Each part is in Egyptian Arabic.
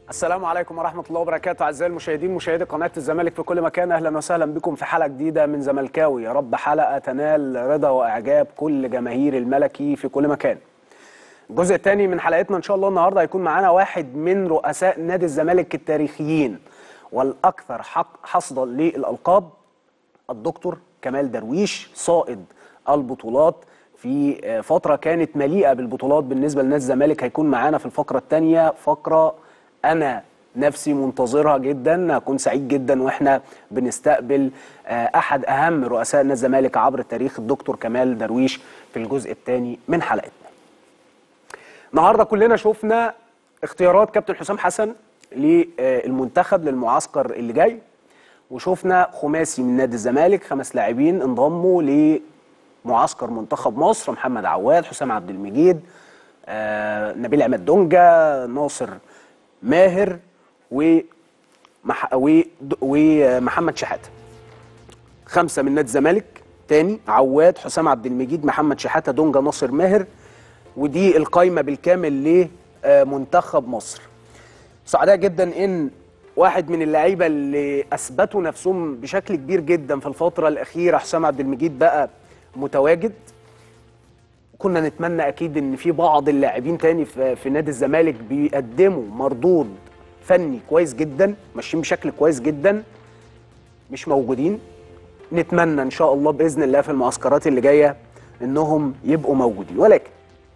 السلام عليكم ورحمة الله وبركاته أعزائي المشاهدين مشاهدي قناة الزمالك في كل مكان أهلا وسهلا بكم في حلقة جديدة من زملكاوي يا رب حلقة تنال رضا وإعجاب كل جماهير الملكي في كل مكان الجزء الثاني من حلقتنا إن شاء الله النهاردة هيكون معانا واحد من رؤساء نادي الزمالك التاريخيين والأكثر حق حصدا للألقاب الدكتور كمال درويش صائد البطولات في فترة كانت مليئة بالبطولات بالنسبة لنادي الزمالك هيكون معانا في الفقرة الثانية فقرة أنا نفسي منتظرها جدا هكون سعيد جدا واحنا بنستقبل احد اهم رؤساء نادي الزمالك عبر التاريخ الدكتور كمال درويش في الجزء الثاني من حلقتنا. النهارده كلنا شفنا اختيارات كابتن حسام حسن للمنتخب للمعسكر اللي جاي وشفنا خماسي من نادي الزمالك خمس لاعبين انضموا لمعسكر منتخب مصر محمد عواد حسام عبد المجيد آه، نبيل عماد دونجا ناصر ماهر ومح... و... ومحمد شحاته خمسه من نادي الزمالك تاني عواد حسام عبد المجيد محمد شحاته دونجا ناصر ماهر ودي القايمه بالكامل لمنتخب مصر سعداء جدا ان واحد من اللعيبه اللي اثبتوا نفسهم بشكل كبير جدا في الفتره الاخيره حسام عبد المجيد بقى متواجد كنا نتمنى اكيد ان في بعض اللاعبين تاني في, في نادي الزمالك بيقدموا مردود فني كويس جدا ماشيين بشكل كويس جدا مش موجودين نتمنى ان شاء الله باذن الله في المعسكرات اللي جايه انهم يبقوا موجودين ولكن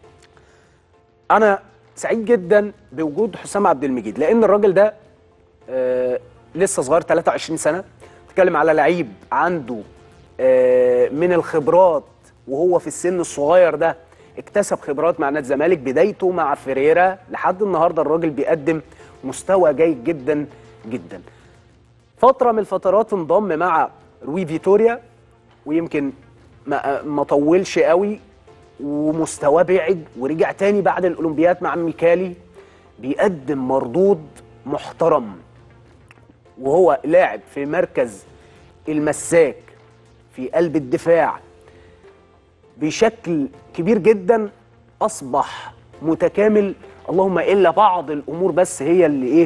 انا سعيد جدا بوجود حسام عبد المجيد لان الراجل ده آه لسه صغير 23 سنه بتتكلم على لعيب عنده آه من الخبرات وهو في السن الصغير ده اكتسب خبرات مع نادي الزمالك بدايته مع فيريرا لحد النهارده الراجل بيقدم مستوى جيد جدا جدا فتره من الفترات انضم مع روي فيتوريا ويمكن ما, ما طولش قوي ومستواه بعد ورجع تاني بعد الاولمبياد مع ميكالي بيقدم مردود محترم وهو لاعب في مركز المساك في قلب الدفاع بشكل كبير جدا اصبح متكامل اللهم الا بعض الامور بس هي اللي ايه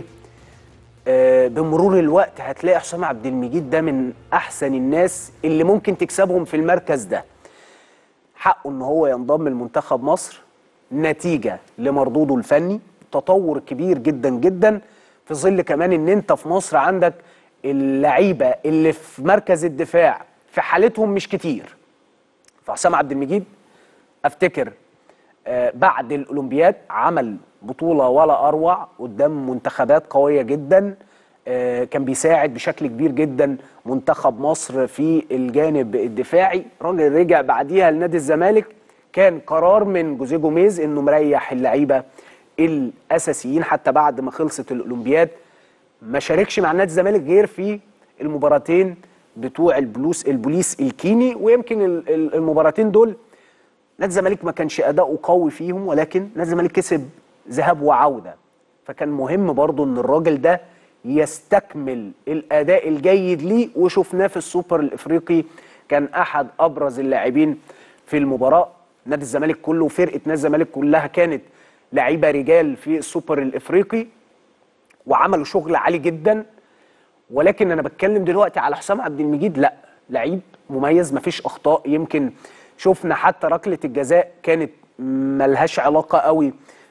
آه بمرور الوقت هتلاقي حسام عبد المجيد ده من احسن الناس اللي ممكن تكسبهم في المركز ده حقه ان هو ينضم لمنتخب مصر نتيجه لمردوده الفني تطور كبير جدا جدا في ظل كمان ان انت في مصر عندك اللعيبه اللي في مركز الدفاع في حالتهم مش كتير فحسام عبد المجيد افتكر آه بعد الاولمبياد عمل بطوله ولا اروع قدام منتخبات قويه جدا آه كان بيساعد بشكل كبير جدا منتخب مصر في الجانب الدفاعي راجل رجع بعديها لنادي الزمالك كان قرار من جوزيه جوميز انه مريح اللعيبه الاساسيين حتى بعد ما خلصت الاولمبياد ما شاركش مع نادي الزمالك غير في المباراتين بتوع البلوس البوليس الكيني ويمكن المباراتين دول نادي الزمالك ما كانش اداؤه قوي فيهم ولكن نادي الزمالك كسب ذهاب وعوده فكان مهم برضه ان الراجل ده يستكمل الاداء الجيد ليه وشفناه في السوبر الافريقي كان احد ابرز اللاعبين في المباراه نادي الزمالك كله وفرقه نادي الزمالك كلها كانت لعيبه رجال في السوبر الافريقي وعملوا شغل عالي جدا ولكن انا بتكلم دلوقتي على حسام عبد المجيد لا لعيب مميز مفيش اخطاء يمكن شفنا حتى ركله الجزاء كانت ملهاش علاقه قوي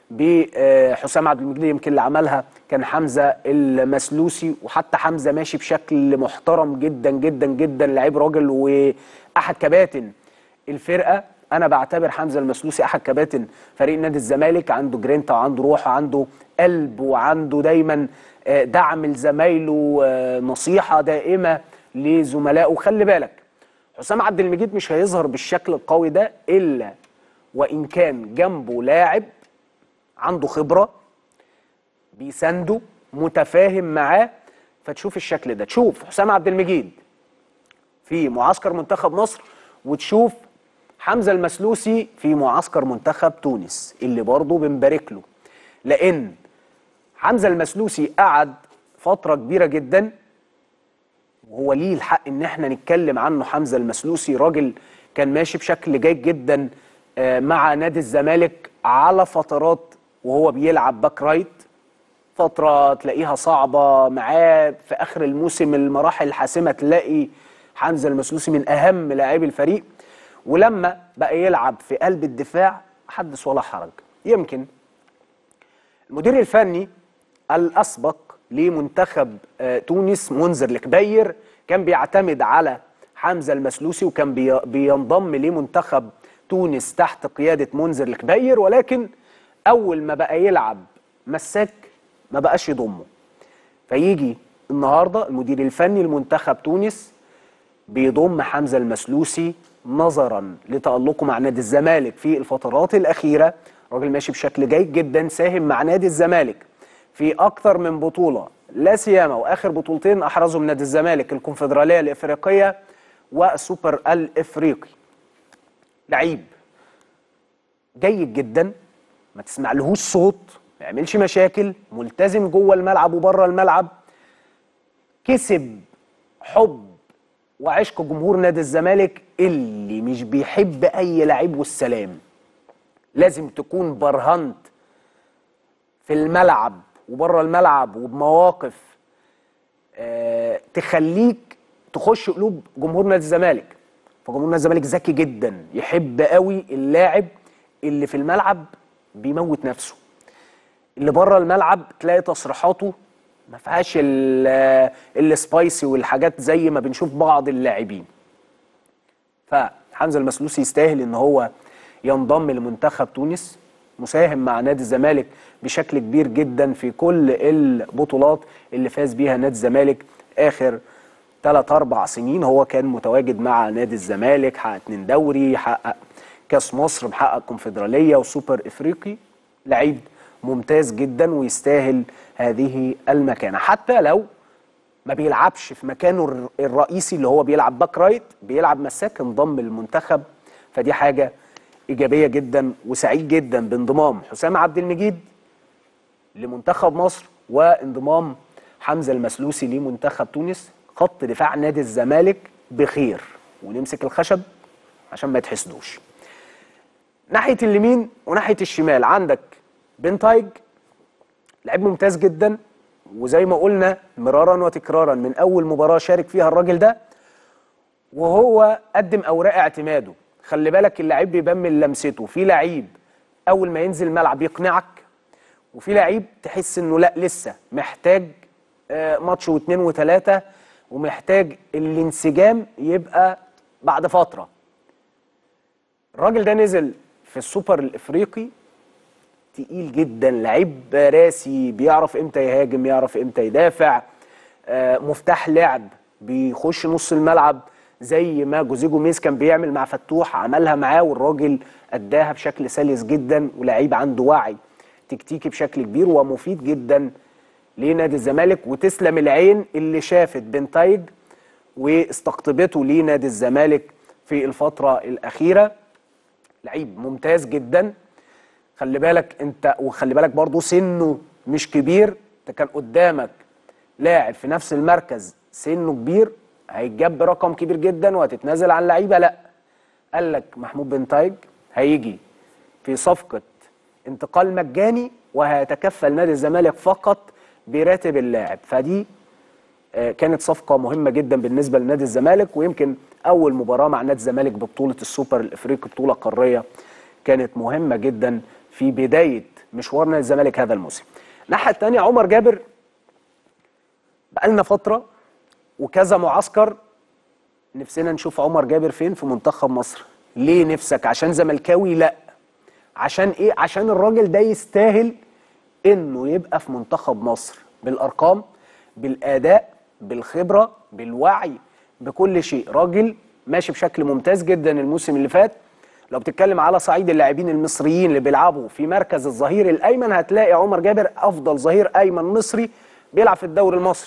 بحسام عبد المجيد يمكن اللي عملها كان حمزه المسلوسي وحتى حمزه ماشي بشكل محترم جدا جدا جدا لعيب راجل واحد كباتن الفرقه انا بعتبر حمزه المسلوسي احد كباتن فريق نادي الزمالك عنده جرينتا وعنده روح وعنده قلب وعنده دايما دعم لزمايله نصيحه دائمه لزملائه خلي بالك حسام عبد المجيد مش هيظهر بالشكل القوي ده الا وان كان جنبه لاعب عنده خبره بيسنده متفاهم معاه فتشوف الشكل ده تشوف حسام عبد المجيد في معسكر منتخب مصر وتشوف حمزه المسلوسي في معسكر منتخب تونس اللي برضه بنبارك له لان حمزه المسلوسي قعد فتره كبيره جدا وهو ليه الحق ان احنا نتكلم عنه حمزه المسلوسي راجل كان ماشي بشكل جيد جدا مع نادي الزمالك على فترات وهو بيلعب باك رايت فتره تلاقيها صعبه معاه في اخر الموسم المراحل الحاسمه تلاقي حمزه المسلوسي من اهم لاعبي الفريق ولما بقى يلعب في قلب الدفاع حدث ولا حرج يمكن المدير الفني الاسبق لمنتخب آه، تونس منذر الكبير كان بيعتمد على حمزه المسلوسي وكان بي- بينضم لمنتخب تونس تحت قياده منذر الكبير ولكن اول ما بقى يلعب مساك ما بقاش يضمه فيجي النهارده المدير الفني لمنتخب تونس بيضم حمزه المسلوسي نظرا لتألقه مع نادي الزمالك في الفترات الأخيرة راجل ماشي بشكل جيد جدا ساهم مع نادي الزمالك في أكثر من بطولة لا سيما وآخر بطولتين أحرزهم نادي الزمالك الكونفدرالية الإفريقية والسوبر الإفريقي لعيب جيد جدا ما تسمعلهوش صوت ما يعملش مشاكل ملتزم جوه الملعب وبره الملعب كسب حب وعشق جمهور نادي الزمالك اللي مش بيحب اي لعيب والسلام لازم تكون برهنت في الملعب وبره الملعب وبمواقف آه تخليك تخش قلوب جمهور نادي الزمالك فجمهور نادي الزمالك ذكي جدا يحب قوي اللاعب اللي في الملعب بيموت نفسه اللي بره الملعب تلاقي تصريحاته ما فيهاش ال- السبايسي والحاجات زي ما بنشوف بعض اللاعبين فحمزه المسلوسي يستاهل ان هو ينضم لمنتخب تونس مساهم مع نادي الزمالك بشكل كبير جدا في كل البطولات اللي فاز بيها نادي الزمالك اخر ثلاث اربع سنين هو كان متواجد مع نادي الزمالك حقق اتنين دوري حقق كاس مصر محقق كونفدراليه وسوبر افريقي لعيب ممتاز جدا ويستاهل هذه المكانه حتى لو ما بيلعبش في مكانه الر- الرئيسي اللي هو بيلعب باك رايت بيلعب مساك انضم للمنتخب فدي حاجه ايجابيه جدا وسعيد جدا بانضمام حسام عبد المجيد لمنتخب مصر وانضمام حمزه المسلوسي لمنتخب تونس خط دفاع نادي الزمالك بخير ونمسك الخشب عشان ما يتحسدوش ناحيه اليمين وناحيه الشمال عندك بنتايج لعيب ممتاز جدا وزي ما قلنا مرارا وتكرارا من اول مباراه شارك فيها الراجل ده وهو قدم اوراق اعتماده خلي بالك اللعيب بيبان من لمسته في لعيب اول ما ينزل الملعب يقنعك وفي لعيب تحس انه لا لسه محتاج آه، ماتش واثنين وثلاثه ومحتاج الانسجام يبقى بعد فتره الراجل ده نزل في السوبر الافريقي تقيل جدا لعيب راسي بيعرف امتى يهاجم يعرف امتى يدافع آه، مفتاح لعب بيخش نص الملعب زي ما جوزيه جوميز كان بيعمل مع فتوح عملها معاه والراجل اداها بشكل سلس جدا ولعيب عنده وعي تكتيكي بشكل كبير ومفيد جدا لنادي الزمالك وتسلم العين اللي شافت بنتايج واستقطبته لنادي الزمالك في الفترة الأخيرة لعيب ممتاز جدا خلي بالك انت وخلي بالك برضو سنه مش كبير انت كان قدامك لاعب في نفس المركز سنه كبير هيتجاب برقم كبير جدا وهتتنازل عن لعيبه لا قال لك محمود بن تايج هيجي في صفقه انتقال مجاني وهيتكفل نادي الزمالك فقط براتب اللاعب فدي آه، كانت صفقة مهمة جدا بالنسبة لنادي الزمالك ويمكن أول مباراة مع نادي الزمالك ببطولة السوبر الإفريقي بطولة قارية كانت مهمة جدا في بداية مشوار نادي الزمالك هذا الموسم. الناحية الثانية عمر جابر بقالنا فترة وكذا معسكر نفسنا نشوف عمر جابر فين في منتخب مصر. ليه نفسك؟ عشان زملكاوي؟ لا. عشان إيه؟ عشان الراجل ده يستاهل إنه يبقى في منتخب مصر بالأرقام بالاداء بالخبره بالوعي بكل شيء راجل ماشي بشكل ممتاز جدا الموسم اللي فات لو بتتكلم على صعيد اللاعبين المصريين اللي بيلعبوا في مركز الظهير الايمن هتلاقي عمر جابر افضل ظهير ايمن مصري بيلعب في الدوري المصري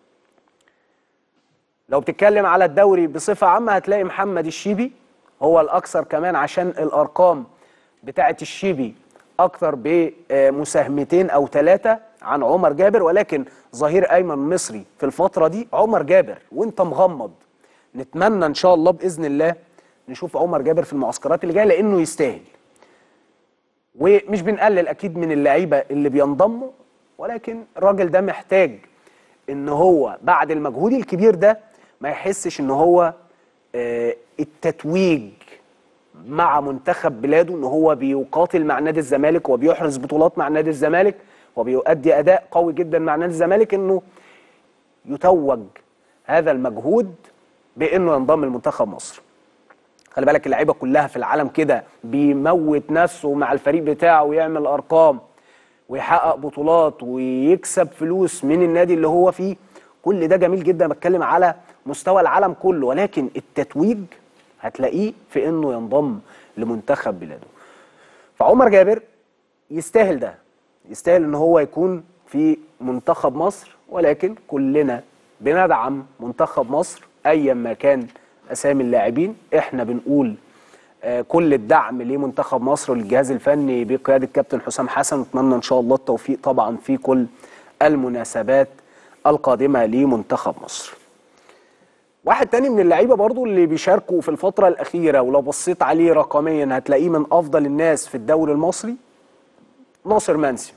لو بتتكلم على الدوري بصفه عامه هتلاقي محمد الشيبي هو الاكثر كمان عشان الارقام بتاعه الشيبي اكثر بمساهمتين او ثلاثه عن عمر جابر ولكن ظهير ايمن مصري في الفتره دي عمر جابر وانت مغمض نتمنى ان شاء الله باذن الله نشوف عمر جابر في المعسكرات اللي جايه لانه يستاهل ومش بنقلل اكيد من اللعيبه اللي بينضموا ولكن الراجل ده محتاج ان هو بعد المجهود الكبير ده ما يحسش ان هو آه، التتويج مع منتخب بلاده ان هو بيقاتل مع نادي الزمالك وبيحرز بطولات مع نادي الزمالك وبيؤدي اداء قوي جدا مع نادي الزمالك انه يتوج هذا المجهود بانه ينضم لمنتخب مصر خلي بالك اللعيبه كلها في العالم كده بيموت نفسه مع الفريق بتاعه ويعمل ارقام ويحقق بطولات ويكسب فلوس من النادي اللي هو فيه كل ده جميل جدا بتكلم على مستوى العالم كله ولكن التتويج هتلاقيه في انه ينضم لمنتخب بلاده فعمر جابر يستاهل ده يستاهل ان هو يكون في منتخب مصر ولكن كلنا بندعم منتخب مصر ايا ما كان اسامي اللاعبين احنا بنقول آه، كل الدعم لمنتخب مصر وللجهاز الفني بقياده كابتن حسام حسن ونتمنى ان شاء الله التوفيق طبعا في كل المناسبات القادمه لمنتخب مصر. واحد تاني من اللعيبه برضو اللي بيشاركوا في الفتره الاخيره ولو بصيت عليه رقميا هتلاقيه من افضل الناس في الدوري المصري ناصر منسي.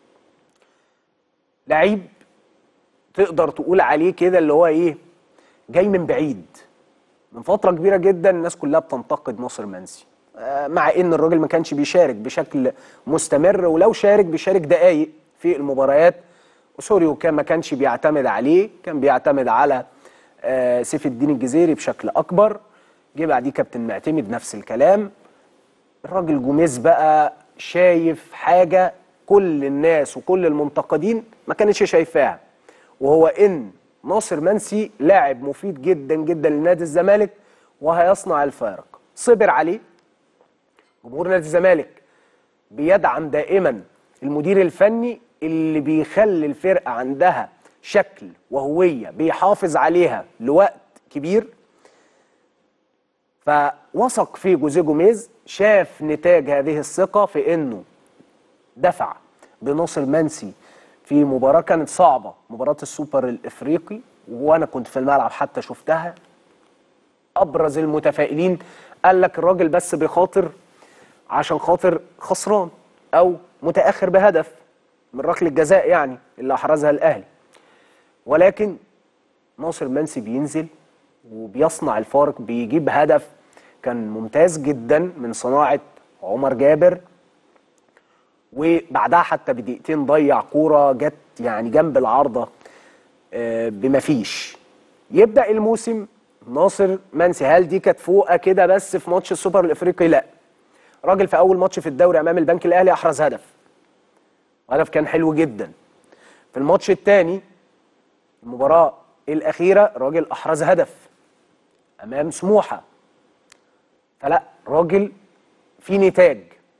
لعيب تقدر تقول عليه كده اللي هو ايه جاي من بعيد من فتره كبيره جدا الناس كلها بتنتقد ناصر منسي آه، مع ان الراجل ما كانش بيشارك بشكل مستمر ولو شارك بيشارك دقايق في المباريات وسوريو كان ما كانش بيعتمد عليه كان بيعتمد على آه، سيف الدين الجزيري بشكل اكبر جه بعديه كابتن معتمد نفس الكلام الراجل جوميز بقى شايف حاجه كل الناس وكل المنتقدين ما كانتش شايفاها وهو ان ناصر منسي لاعب مفيد جدا جدا لنادي الزمالك وهيصنع الفارق صبر عليه جمهور نادي الزمالك بيدعم دائما المدير الفني اللي بيخلي الفرقه عندها شكل وهويه بيحافظ عليها لوقت كبير فوثق في جوزيه جوميز شاف نتاج هذه الثقه في انه دفع بناصر منسي في مباراه كانت صعبه مباراه السوبر الافريقي وانا كنت في الملعب حتى شفتها ابرز المتفائلين قال لك الراجل بس بيخاطر عشان خاطر خسران او متاخر بهدف من ركله الجزاء يعني اللي احرزها الاهلي ولكن ناصر منسي بينزل وبيصنع الفارق بيجيب هدف كان ممتاز جدا من صناعه عمر جابر وبعدها حتى بدقيقتين ضيع كوره جت يعني جنب العارضه آه، بما فيش يبدا الموسم ناصر منسي هل دي كانت فوقه كده بس في ماتش السوبر الافريقي لا راجل في اول ماتش في الدوري امام البنك الاهلي احرز هدف هدف كان حلو جدا في الماتش الثاني المباراه الاخيره راجل احرز هدف امام سموحه فلا راجل في نتاج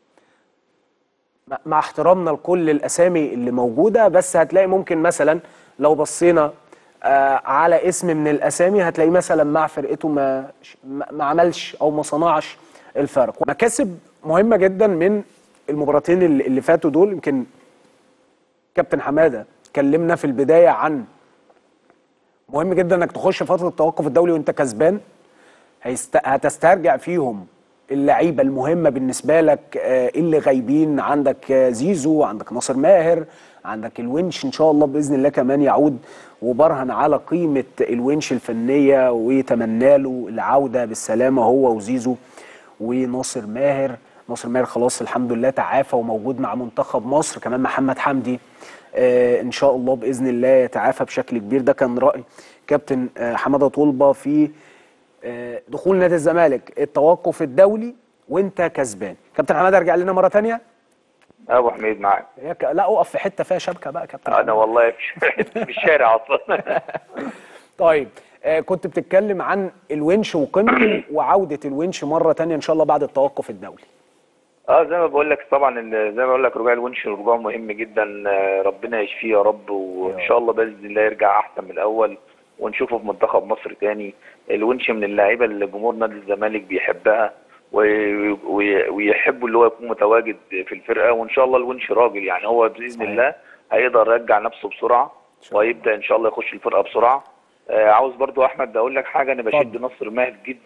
مع احترامنا لكل الاسامي اللي موجوده بس هتلاقي ممكن مثلا لو بصينا آه على اسم من الاسامي هتلاقيه مثلا مع فرقته ما ما عملش او ما صنعش الفرق مكاسب مهمه جدا من المباراتين اللي, اللي فاتوا دول يمكن كابتن حماده كلمنا في البدايه عن مهم جدا انك تخش فتره التوقف الدولي وانت كسبان هيست... هتسترجع فيهم اللعيبه المهمه بالنسبه لك آه، اللي غايبين عندك آه، زيزو عندك ناصر ماهر عندك الونش ان شاء الله باذن الله كمان يعود وبرهن على قيمه الونش الفنيه ويتمنى له العوده بالسلامه هو وزيزو وناصر ماهر ناصر ماهر خلاص الحمد لله تعافى وموجود مع منتخب مصر كمان محمد حمدي آه ان شاء الله باذن الله يتعافى بشكل كبير ده كان راي كابتن آه حماده طلبه في آه دخول نادي الزمالك التوقف الدولي وانت كسبان كابتن حماده ارجع لنا مره ثانيه ابو حميد معاك ك... لا اقف في حته فيها شبكه بقى كابتن انا والله في الشارع اصلا طيب آه كنت بتتكلم عن الونش وقيمته وعوده الونش مره تانية ان شاء الله بعد التوقف الدولي اه زي ما بقول لك طبعا زي ما بقول لك رجوع الونش رجوع مهم جدا ربنا يشفيه يا رب وان شاء الله باذن الله يرجع احسن من الاول ونشوفه في منتخب مصر تاني الونش من اللعيبه اللي جمهور نادي الزمالك بيحبها ويحبوا اللي هو يكون متواجد في الفرقه وان شاء الله الونش راجل يعني هو باذن صحيح. الله هيقدر يرجع نفسه بسرعه ويبدا ان شاء الله يخش الفرقه بسرعه آه عاوز برضو احمد اقول لك حاجه انا بشد نصر ماهر جدا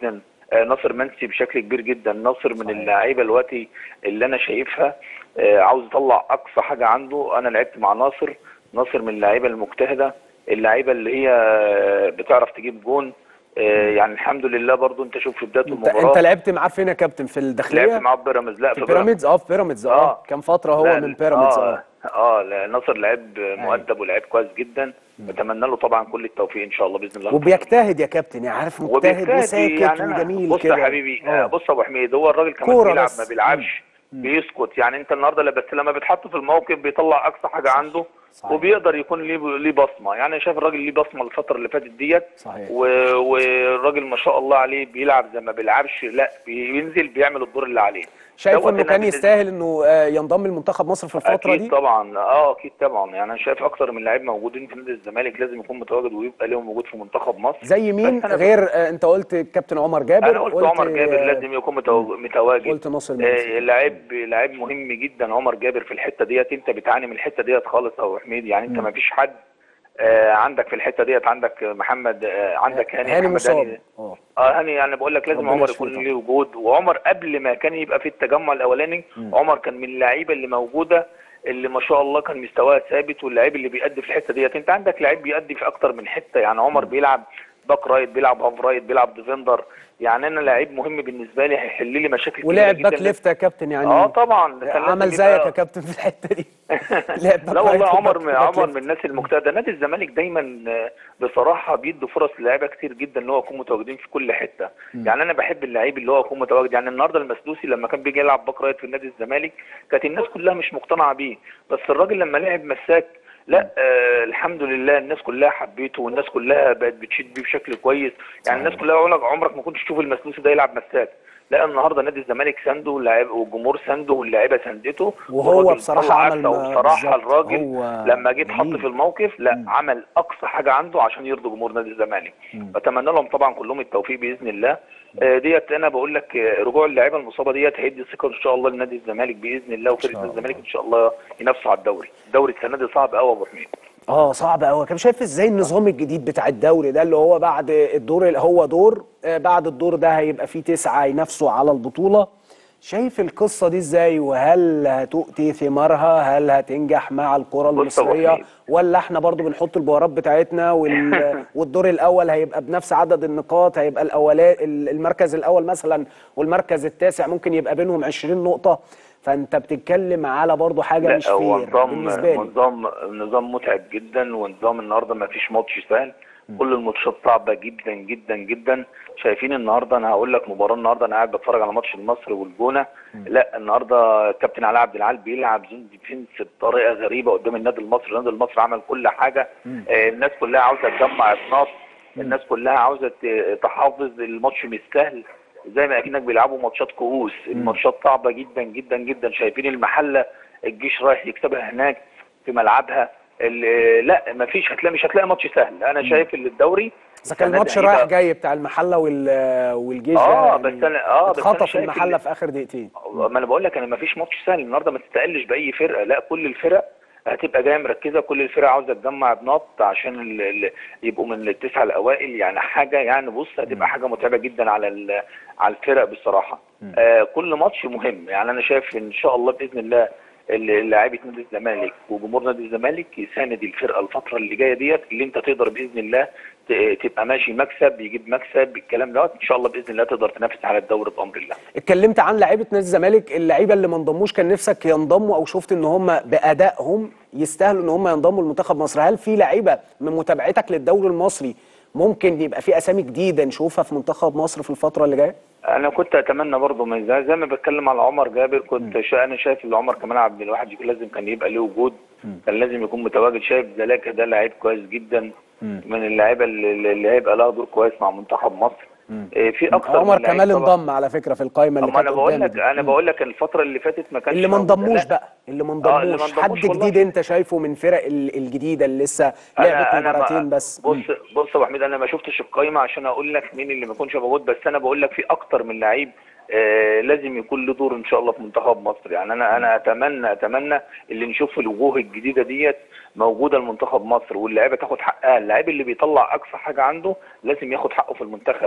آه، ناصر منسي بشكل كبير جدا ناصر من اللعيبه دلوقتي اللي انا شايفها آه، عاوز يطلع اقصى حاجه عنده انا لعبت مع ناصر ناصر من اللعيبه المجتهده اللعيبه اللي هي آه، بتعرف تجيب جون آه، يعني الحمد لله برضو انت شوف في بدايه انت, المباراه انت لعبت معاه فين يا كابتن في الداخليه لعبت معاه في بيراميدز لا في بيراميدز اه في بيراميدز اه آه. كان فتره هو لا، من بيراميدز اه اه اه لا، ناصر لعيب مؤدب ولعيب كويس جدا بتمنى له طبعا كل التوفيق ان شاء الله باذن الله وبيجتهد يا كابتن يعني عارف مجتهد وبيجتهد وساكت يعني أنا وجميل بص كده يا حبيبي آه. آه. بص يا ابو حميد هو الراجل كمان كورة بيلعب بس. ما بيلعبش بيسكت يعني انت النهارده لا- بس لما بيتحط في الموقف بيطلع اقصى حاجه عنده صحيح. وبيقدر يكون ليه ليه بصمه يعني أنا شايف الراجل ليه بصمه الفتره اللي فاتت ديت صحيح. و- والراجل ما شاء الله عليه بيلعب زي ما بيلعبش لا بينزل بيعمل الدور اللي عليه شايف دوت انه أنا كان بالنسبة- يستاهل انه آه، ينضم لمنتخب مصر في الفتره اكيد دي طبعا اه اكيد طبعا يعني انا شايف اكتر من لعيب موجودين في نادي الزمالك لازم يكون متواجد ويبقى لهم موجود في منتخب مصر زي مين بس أنا ب- غير آه، انت قلت كابتن عمر جابر انا قلت عمر جابر آه، لازم يكون متو- متواجد قلت ناصر منسي. آه، لعيب لعيب مهم جدا عمر جابر في الحته ديت انت بتعاني من الحته ديت خالص يا ابو حميد يعني انت ما فيش حد آه، عندك في الحته ديت عندك محمد آه، عندك هاني هاني محمد مصاب هاني اه اه هاني انا بقول لك لازم ربنا عمر يشفيه يكون طبعا. ليه وجود وعمر قبل ما كان يبقى في التجمع الاولاني عمر كان من اللعيبه اللي موجوده اللي ما شاء الله كان مستواه ثابت واللعيب اللي بيأدي في الحته ديت انت عندك لعيب بيأدي في اكتر من حته يعني عمر بيلعب باك رايت بيلعب هاف رايت بيلعب ديفندر يعني انا لعيب مهم بالنسبه لي هيحل لي مشاكل كتيرة ولعب جدا باك ليفت يا كابتن يعني اه طبعا كان عمل لازم زيك يبقى- يا كابتن في الحته دي لعب باك لا رايت والله عمر وباك- من باك عمر ليفت. من الناس المجتهده نادي الزمالك دايما آه، بصراحه بيدوا فرص للاعيبه كتير جدا ان هو يكون متواجدين في كل حته يعني انا بحب اللعيب اللي هو يكون متواجد يعني النهارده المسلوسي لما كان بيجي يلعب باك رايت في نادي الزمالك كانت الناس كلها مش مقتنعه بيه بس الراجل لما لعب مساك لا آه الحمد لله الناس كلها حبيته والناس كلها بقت بتشيد بيه بشكل كويس يعني الناس كلها عمرك عمرك ما كنت تشوف المسلوسي ده يلعب مساك لا النهارده نادي الزمالك سانده واللاعب والجمهور سانده واللاعيبه ساندته وهو والراجل بصراحة طلع عمل عكسه ما- وبصراحه بالظبط. الراجل هو لما جه اتحط جميل. في الموقف لا عمل اقصى حاجه عنده عشان يرضي جمهور نادي الزمالك بتمنى لهم طبعا كلهم التوفيق باذن الله آه، ديت انا بقول لك آه، رجوع اللعيبه المصابه ديت هيدي ثقه ان شاء الله لنادي الزمالك باذن الله وفرقه نادي الزمالك ان شاء الله ينافسوا على الدوري الدوري السنه دي صعب قوي يا ابو حميد اه صعب قوي كان شايف ازاي النظام الجديد بتاع الدوري ده اللي هو بعد الدور اللي هو دور آه، بعد الدور ده هيبقى فيه تسعة ينافسوا على البطولة شايف القصة دي ازاي وهل هتؤتي ثمارها هل هتنجح مع الكرة بص يا أبو المصرية حميد. ولا احنا برضو بنحط البهارات بتاعتنا وال... والدور الاول هيبقى بنفس عدد النقاط هيبقى الاولا المركز الاول مثلا والمركز التاسع ممكن يبقى بينهم 20 نقطة فانت بتتكلم على برضو حاجة لا مش هو فير نظام بالنسبة لي نظام نظام متعب جدا ونظام النهارده ما فيش ماتش سهل كل الماتشات صعبه جدا جدا جدا شايفين النهارده انا هقول لك مباراه النهارده انا قاعد بتفرج على ماتش المصري والجونه لا النهارده كابتن علاء عبد العال بيلعب زون ديفينس بطريقه غريبه قدام النادي المصري النادي المصري عمل كل حاجه آه الناس كلها عاوزه تجمع اطناف الناس كلها عاوزه ت- تحافظ الماتش مش سهل زي ما اكنك بيلعبوا ماتشات كؤوس الماتشات صعبه جدا جدا جدا شايفين المحله الجيش رايح يكسبها هناك في ملعبها ال- لا ما فيش هتلاقي مش هتلاقي ماتش سهل انا شايف ان الدوري اذا كان السنة دي الماتش هيبقى- رايح جاي بتاع المحله وال والجيش ده اه يعني بس انا اه بس انا اتخطف شايف المحله إن- في اخر دقيقتين ما انا بقول لك انا ما فيش ماتش سهل النهارده ما تستقلش باي فرقه لا كل الفرق هتبقى جايه مركزه كل الفرق عاوزه تجمع بنط عشان ال... ال... يبقوا من التسعه الاوائل يعني حاجه يعني بص هتبقى حاجه متعبه جدا على ال... على الفرق بصراحه آه كل ماتش مهم يعني انا شايف ان شاء الله باذن الله ال- لاعيبه نادي الزمالك وجمهور نادي الزمالك يساند الفرقه الفتره اللي جايه ديت اللي انت تقدر باذن الله ت- تبقى ماشي مكسب يجيب مكسب الكلام دوت ان شاء الله باذن الله تقدر تنافس على الدوري بامر الله اتكلمت عن لعيبه نادي الزمالك اللعيبه اللي ما انضموش كان نفسك ينضموا او شفت ان هم بادائهم يستاهلوا ان هم ينضموا لمنتخب مصر هل في لعيبه من متابعتك للدوري المصري ممكن يبقى في اسامي جديده نشوفها في منتخب مصر في الفتره اللي جايه انا كنت اتمنى برضه من زي, زي ما بتكلم على عمر جابر كنت شا انا شايف ان عمر كمان عبد الواحد يكون لازم كان يبقى له وجود كان لازم يكون متواجد شايف زلاكا ده لعيب كويس جدا من اللعيبه اللي, اللي هيبقى لها دور كويس مع منتخب مصر إيه، في اكتر عمر من لعيب كمال طبعاً. انضم على فكره في القائمه اللي اما انا كانت بقول قدامي لك دي. انا بقول لك الفتره اللي فاتت ما كانش اللي ما موجود. انضموش لا، بقى اللي ما آه، اللي ما انضموش حد انضموش والله. جديد انت شايفه من فرق ال- الجديده اللي لسه لعبت انا انا مباراتين ما بس بص بص يا ابو حميد انا ما شفتش القايمه عشان اقول لك مين اللي ما يكونش موجود بس انا بقول لك في اكتر من لعيب آه لازم يكون له دور ان شاء الله في منتخب مصر يعني انا انا اتمنى اتمنى اللي نشوف الوجوه الجديده ديت موجوده لمنتخب مصر واللعيبه تاخد حقها اللاعب اللي بيطلع اقصى حاجه عنده لازم ياخد حقه في المنتخب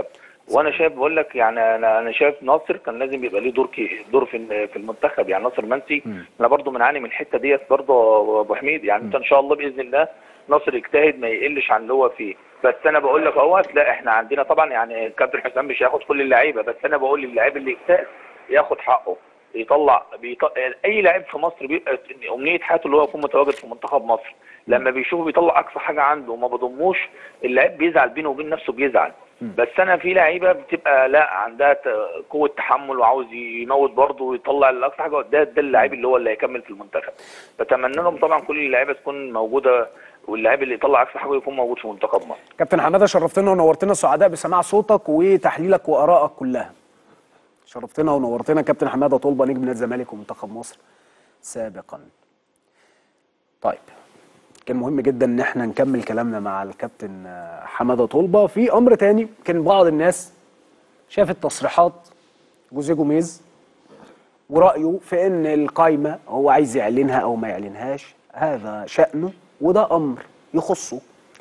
وانا شايف بقول لك يعني انا انا شايف ناصر كان لازم يبقى ليه دور كي دور في في المنتخب يعني ناصر منسي انا برضو بنعاني من الحته ديت برضو يا ابو حميد يعني انت ان شاء الله باذن الله ناصر يجتهد ما يقلش عن اللي هو فيه بس انا بقول لك اهوت لا احنا عندنا طبعا يعني كابتن حسام مش هياخد كل اللعيبه بس انا بقول للاعيب اللي يجتهد ياخد حقه يطلع بيط... اي لاعب في مصر بيبقى امنيه حياته اللي هو يكون متواجد في منتخب مصر لما بيشوفه بيطلع اقصى حاجه عنده وما بضموش اللاعب بيزعل بينه وبين نفسه بيزعل بس انا في لعيبه بتبقى لا عندها ت- قوه تحمل وعاوز يموت برضه ويطلع الاقصى حاجه ده ده اللاعب اللي هو اللي هيكمل في المنتخب بتمنى لهم طبعا كل اللعيبه تكون موجوده واللاعب اللي يطلع اقصى حاجه يكون موجود في منتخب مصر كابتن حماده شرفتنا ونورتنا سعداء بسماع صوتك وتحليلك وارائك كلها شرفتنا ونورتنا كابتن حماده طلبه نجم نادي الزمالك ومنتخب مصر سابقا طيب كان مهم جدا ان احنا نكمل كلامنا مع الكابتن آه، حماده طلبه في امر تاني كان بعض الناس شافت تصريحات جوزيه جوميز ورايه في ان القايمه هو عايز يعلنها او ما يعلنهاش هذا شانه وده امر يخصه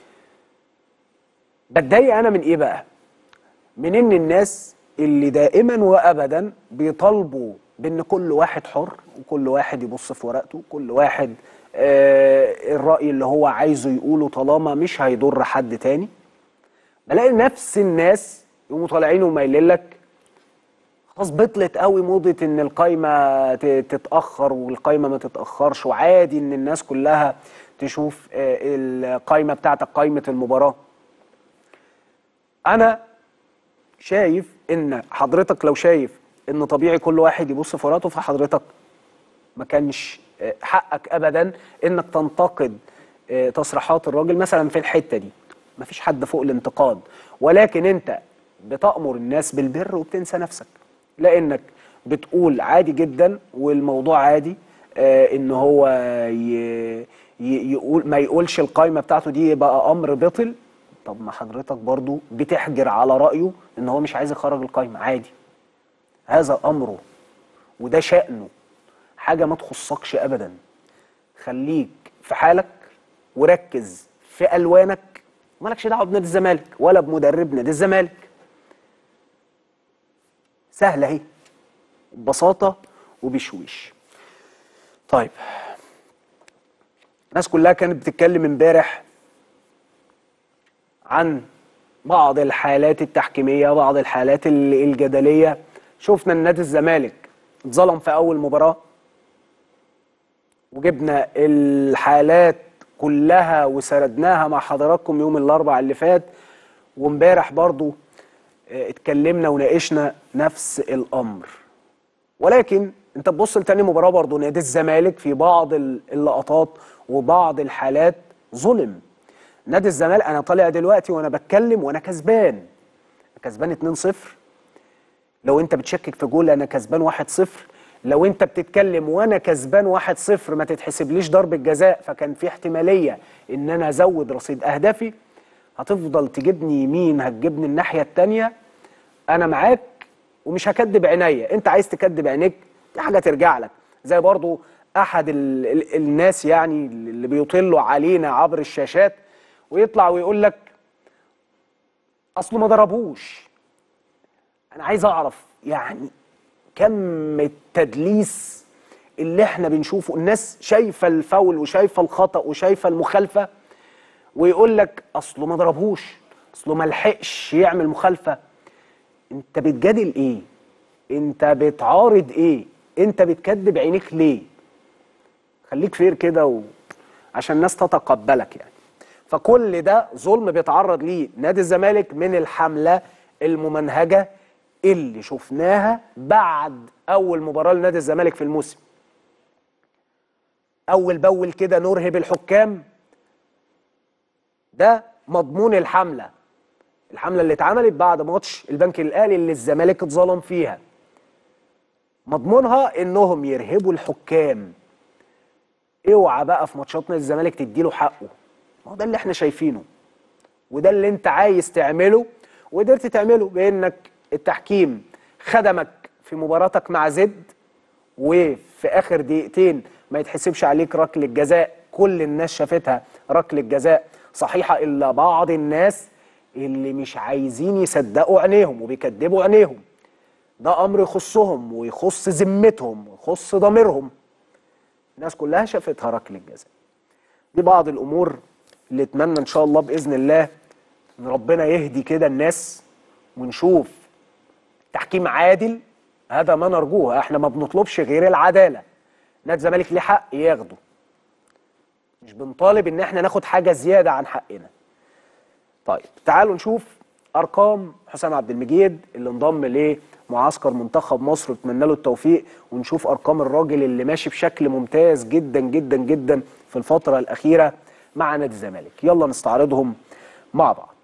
بتضايق انا من ايه بقى من ان الناس اللي دائما وابدا بيطالبوا بان كل واحد حر وكل واحد يبص في ورقته كل واحد آه الراي اللي هو عايزه يقوله طالما مش هيضر حد تاني بلاقي نفس الناس يقوموا طالعين ومايلين لك خلاص بطلت قوي موضه ان القايمه ت- تتاخر والقايمه ما تتاخرش وعادي ان الناس كلها تشوف آه، القايمه بتاعتك قايمه المباراه انا شايف ان حضرتك لو شايف ان طبيعي كل واحد يبص في ورقته فحضرتك ما كانش آه، حقك ابدا انك تنتقد آه، تصريحات الراجل مثلا في الحته دي ما فيش حد فوق الانتقاد ولكن انت بتأمر الناس بالبر وبتنسى نفسك لانك بتقول عادي جدا والموضوع عادي آه، ان هو ي- ي- يقول ما يقولش القايمه بتاعته دي يبقى امر باطل طب ما حضرتك برضو بتحجر على رايه ان هو مش عايز يخرج القايمه عادي هذا امره وده شأنه حاجه ما تخصكش ابدا خليك في حالك وركز في الوانك مالكش دعوه بنادي الزمالك ولا بمدرب نادي الزمالك سهله اهي ببساطه وبشويش طيب الناس كلها كانت بتتكلم امبارح عن بعض الحالات التحكيميه بعض الحالات ال- الجدليه شفنا ان نادي الزمالك اتظلم في اول مباراه وجبنا الحالات كلها وسردناها مع حضراتكم يوم الاربع اللي فات وامبارح برضو آه، اتكلمنا وناقشنا نفس الامر ولكن انت تبص لتاني مباراه برضو نادي الزمالك في بعض ال- اللقطات وبعض الحالات ظلم نادي الزمالك انا طالع دلوقتي وانا بتكلم وانا كسبان كسبان 2-0 لو انت بتشكك في جول انا كسبان 1-0 لو انت بتتكلم وانا كسبان 1-0 ما تتحسبليش ضربة جزاء فكان في احتمالية ان انا ازود رصيد اهدافي هتفضل تجيبني يمين هتجيبني الناحية التانية انا معاك ومش هكدب عينيا انت عايز تكدب عينيك دي حاجة ترجع لك زي برضو احد ال ال الناس يعني اللي بيطلوا علينا عبر الشاشات ويطلع ويقول لك اصله ما ضربوش انا عايز اعرف يعني كم التدليس اللي احنا بنشوفه الناس شايفه الفاول وشايفه الخطا وشايفه المخالفه ويقول لك اصله ما ضربهوش اصله ما لحقش يعمل مخالفه انت بتجادل ايه انت بتعارض ايه انت بتكذب عينيك ليه خليك فير كده و... عشان الناس تتقبلك يعني فكل ده ظلم بيتعرض ليه نادي الزمالك من الحملة الممنهجة اللي شفناها بعد أول مباراة لنادي الزمالك في الموسم أول بأول كده نرهب الحكام ده مضمون الحملة الحملة اللي اتعملت بعد ماتش البنك الأهلي اللي الزمالك اتظلم فيها مضمونها انهم يرهبوا الحكام اوعى بقى في ماتشات نادي الزمالك تديله حقه ما هو ده اللي احنا شايفينه وده اللي انت عايز تعمله وقدرت تعمله بانك التحكيم خدمك في مباراتك مع زد وفي اخر دقيقتين ما يتحسبش عليك ركله جزاء كل الناس شافتها ركله جزاء صحيحه الا بعض الناس اللي مش عايزين يصدقوا عينيهم وبيكدبوا عينيهم ده امر يخصهم ويخص ذمتهم ويخص ضميرهم الناس كلها شافتها ركله جزاء دي بعض الامور اللي اتمنى ان شاء الله باذن الله ان ربنا يهدي كده الناس ونشوف تحكيم عادل هذا ما نرجوه احنا ما بنطلبش غير العداله نادي الزمالك ليه حق ياخده مش بنطالب ان احنا ناخد حاجه زياده عن حقنا طيب تعالوا نشوف ارقام حسام عبد المجيد اللي انضم لمعسكر منتخب مصر اتمنى له التوفيق ونشوف ارقام الراجل اللي ماشي بشكل ممتاز جدا جدا جدا في الفتره الاخيره مع نادي الزمالك يلا نستعرضهم مع بعض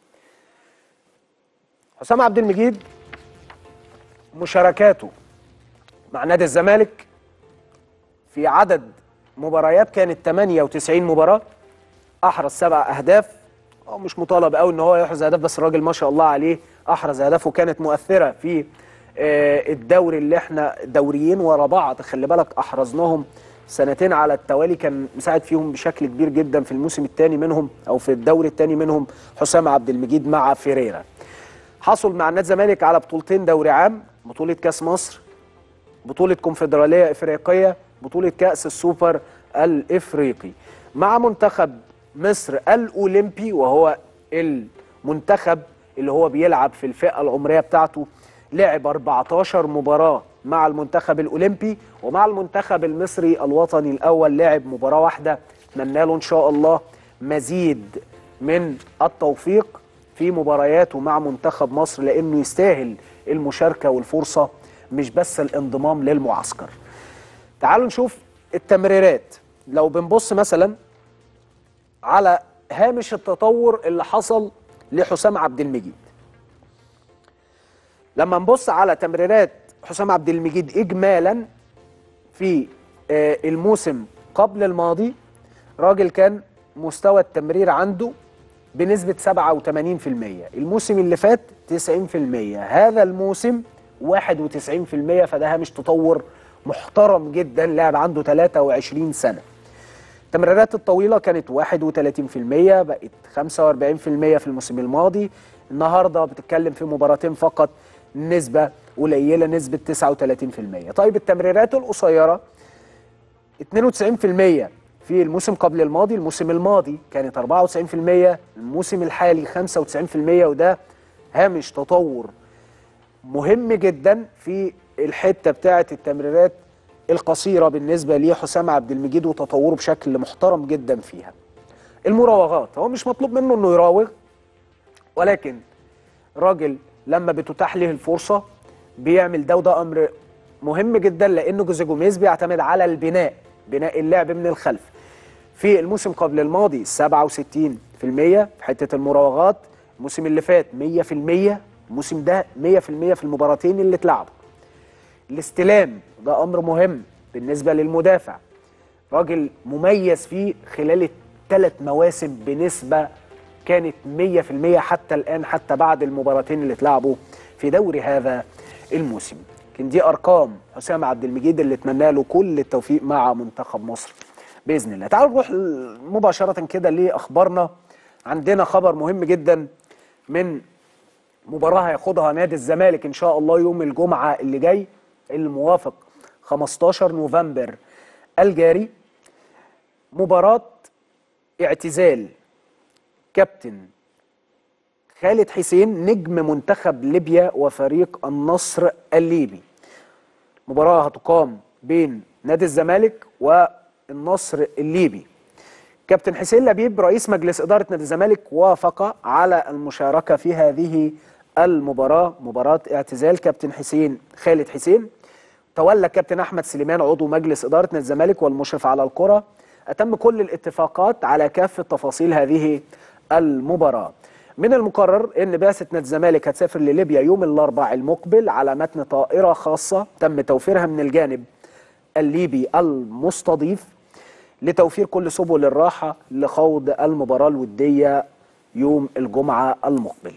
حسام عبد المجيد مشاركاته مع نادي الزمالك في عدد مباريات كانت 98 مباراه احرز سبع اهداف هو مش مطالب قوي ان هو يحرز اهداف بس الراجل ما شاء الله عليه احرز اهدافه كانت مؤثره في آه، الدوري اللي احنا دوريين ورا بعض خلي بالك احرزناهم سنتين على التوالي كان مساعد فيهم بشكل كبير جدا في الموسم الثاني منهم او في الدوري الثاني منهم حسام عبد المجيد مع فيريرا حصل مع نادي الزمالك على بطولتين دوري عام بطوله كاس مصر بطولة كونفدرالية إفريقية بطولة كأس السوبر الإفريقي مع منتخب مصر الأولمبي وهو المنتخب اللي هو بيلعب في الفئة العمرية بتاعته لعب 14 مباراة مع المنتخب الأولمبي ومع المنتخب المصري الوطني الأول لعب مباراة واحدة اتمنى له إن شاء الله مزيد من التوفيق في مبارياته مع منتخب مصر لأنه يستاهل المشاركة والفرصة مش بس الانضمام للمعسكر تعالوا نشوف التمريرات لو بنبص مثلا على هامش التطور اللي حصل لحسام عبد المجيد لما نبص على تمريرات حسام عبد المجيد اجمالا في آه، الموسم قبل الماضي راجل كان مستوى التمرير عنده بنسبة 87% الموسم اللي فات 90% هذا الموسم 91% فده هامش تطور محترم جدا لاعب عنده 23 سنة التمريرات الطويلة كانت 31% بقت 45% في الموسم الماضي النهاردة بتتكلم في مباراتين فقط نسبة قليلة نسبة 39% طيب التمريرات القصيرة 92% في الموسم قبل الماضي الموسم الماضي كانت 94% الموسم الحالي 95% وده هامش تطور مهم جدا في الحته بتاعه التمريرات القصيره بالنسبه لحسام عبد المجيد وتطوره بشكل محترم جدا فيها. المراوغات هو مش مطلوب منه انه يراوغ ولكن راجل لما بتتاح له الفرصه بيعمل ده وده امر مهم جدا لانه جوزيه جوميز بيعتمد على البناء بناء اللعب من الخلف. في الموسم قبل الماضي 67% في حته المراوغات الموسم اللي فات 100% الموسم ده 100% في المباراتين اللي اتلعبوا الاستلام ده امر مهم بالنسبه للمدافع راجل مميز فيه خلال الثلاث مواسم بنسبه كانت 100% حتى الان حتى بعد المباراتين اللي اتلعبوا في دوري هذا الموسم لكن دي ارقام حسام عبد المجيد اللي اتمنى له كل التوفيق مع منتخب مصر باذن الله تعالوا نروح مباشره كده لاخبارنا عندنا خبر مهم جدا من مباراة هياخدها نادي الزمالك إن شاء الله يوم الجمعة اللي جاي الموافق 15 نوفمبر الجاري مباراة اعتزال كابتن خالد حسين نجم منتخب ليبيا وفريق النصر الليبي مباراة هتقام بين نادي الزمالك والنصر الليبي كابتن حسين لبيب رئيس مجلس إدارة نادي الزمالك وافق على المشاركة في هذه المباراة مباراة اعتزال كابتن حسين خالد حسين تولى كابتن أحمد سليمان عضو مجلس إدارة نادي الزمالك والمشرف على الكرة أتم كل الاتفاقات على كافة تفاصيل هذه المباراة من المقرر ان بعثه نادي الزمالك هتسافر لليبيا يوم الاربعاء المقبل على متن طائره خاصه تم توفيرها من الجانب الليبي المستضيف لتوفير كل سبل الراحه لخوض المباراه الوديه يوم الجمعه المقبل.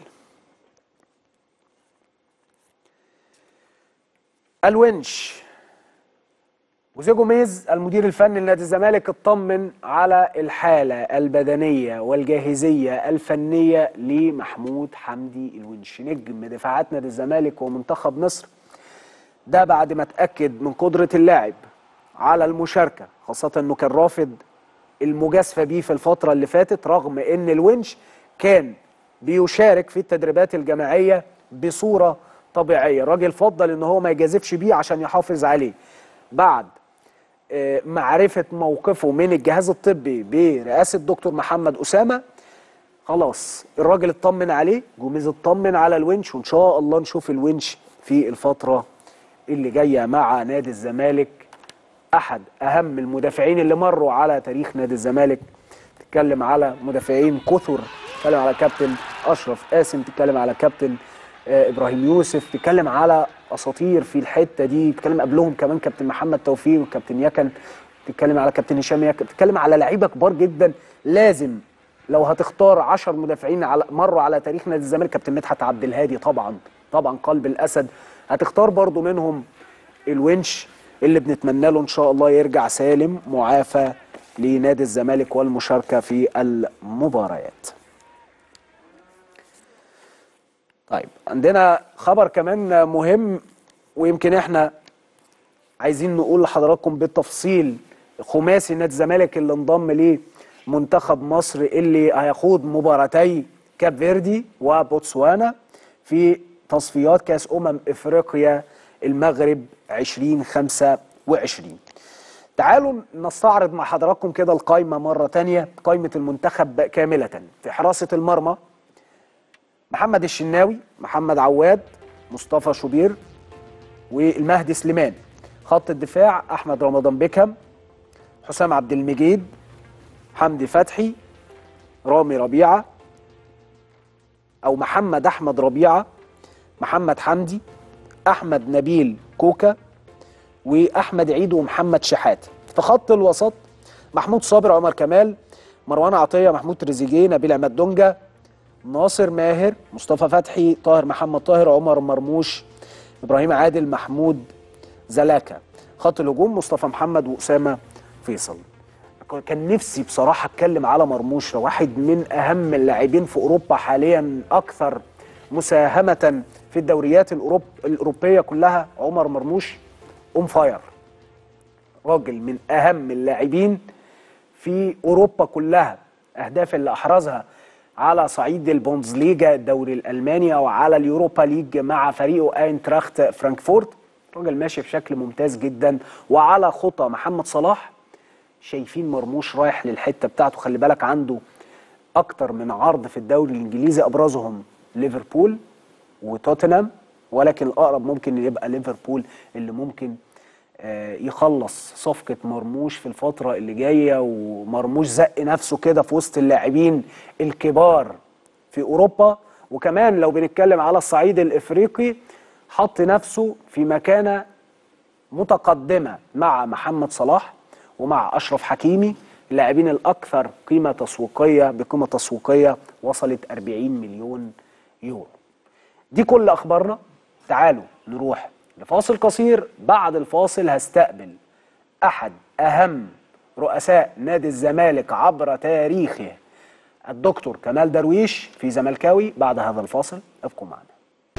الونش جوزيه جوميز المدير الفني لنادي الزمالك اطمن على الحالة البدنية والجاهزية الفنية لمحمود حمدي الونش نجم دفاعات نادي الزمالك ومنتخب مصر ده بعد ما اتأكد من قدرة اللاعب على المشاركة خاصة انه كان رافض المجازفة بيه في الفترة اللي فاتت رغم ان الونش كان بيشارك في التدريبات الجماعية بصورة طبيعية الراجل فضل ان هو ما يجازفش بيه عشان يحافظ عليه بعد آه، معرفة موقفه من الجهاز الطبي برئاسة دكتور محمد أسامة خلاص الراجل اطمن عليه جوميز اطمن على الونش وإن شاء الله نشوف الونش في الفترة اللي جاية مع نادي الزمالك أحد أهم المدافعين اللي مروا على تاريخ نادي الزمالك تتكلم على مدافعين كثر تتكلم على كابتن أشرف قاسم تتكلم على كابتن آه، إبراهيم يوسف تتكلم على اساطير في الحته دي بتتكلم قبلهم كمان كابتن محمد توفيق وكابتن يكن بتتكلم على كابتن هشام يكن بتتكلم على لعيبه كبار جدا لازم لو هتختار 10 مدافعين على مروا على تاريخ نادي الزمالك كابتن مدحت عبد الهادي طبعا طبعا قلب الاسد هتختار برضو منهم الونش اللي بنتمنى له ان شاء الله يرجع سالم معافى لنادي الزمالك والمشاركه في المباريات طيب عندنا خبر كمان مهم ويمكن احنا عايزين نقول لحضراتكم بالتفصيل خماسي نادي الزمالك اللي انضم لمنتخب مصر اللي هيخوض مباراتي كاب فيردي وبوتسوانا في تصفيات كاس امم افريقيا المغرب 2025 تعالوا نستعرض مع حضراتكم كده القائمه مره تانية قائمه المنتخب كامله في حراسه المرمى محمد الشناوي محمد عواد مصطفى شوبير والمهدي سليمان خط الدفاع احمد رمضان بيكهام حسام عبد المجيد حمدي فتحي رامي ربيعه او محمد احمد ربيعه محمد حمدي احمد نبيل كوكا واحمد عيد ومحمد شحات في خط الوسط محمود صابر عمر كمال مروان عطيه محمود تريزيجيه نبيل عماد دونجا ناصر ماهر مصطفى فتحي طاهر محمد طاهر عمر مرموش ابراهيم عادل محمود زلاكا خط الهجوم مصطفى محمد واسامه فيصل كان نفسي بصراحه اتكلم على مرموش واحد من اهم اللاعبين في اوروبا حاليا اكثر مساهمه في الدوريات الأوروب الاوروبيه كلها عمر مرموش اون فاير راجل من اهم اللاعبين في اوروبا كلها اهداف اللي احرزها على صعيد البوندسليجا الدوري الالماني او على اليوروبا ليج مع فريقه اينتراخت فرانكفورت راجل ماشي بشكل ممتاز جدا وعلى خطى محمد صلاح شايفين مرموش رايح للحته بتاعته خلي بالك عنده اكتر من عرض في الدوري الانجليزي ابرزهم ليفربول وتوتنهام ولكن الاقرب ممكن يبقى ليفربول اللي ممكن آه، يخلص صفقة مرموش في الفترة اللي جاية ومرموش زق نفسه كده في وسط اللاعبين الكبار في أوروبا وكمان لو بنتكلم على الصعيد الإفريقي حط نفسه في مكانة متقدمة مع محمد صلاح ومع أشرف حكيمي اللاعبين الأكثر قيمة تسويقية بقيمة تسويقية وصلت 40 مليون يورو دي كل أخبارنا تعالوا نروح لفاصل قصير بعد الفاصل هستقبل أحد أهم رؤساء نادي الزمالك عبر تاريخه الدكتور كمال درويش في زملكاوي بعد هذا الفاصل ابقوا معنا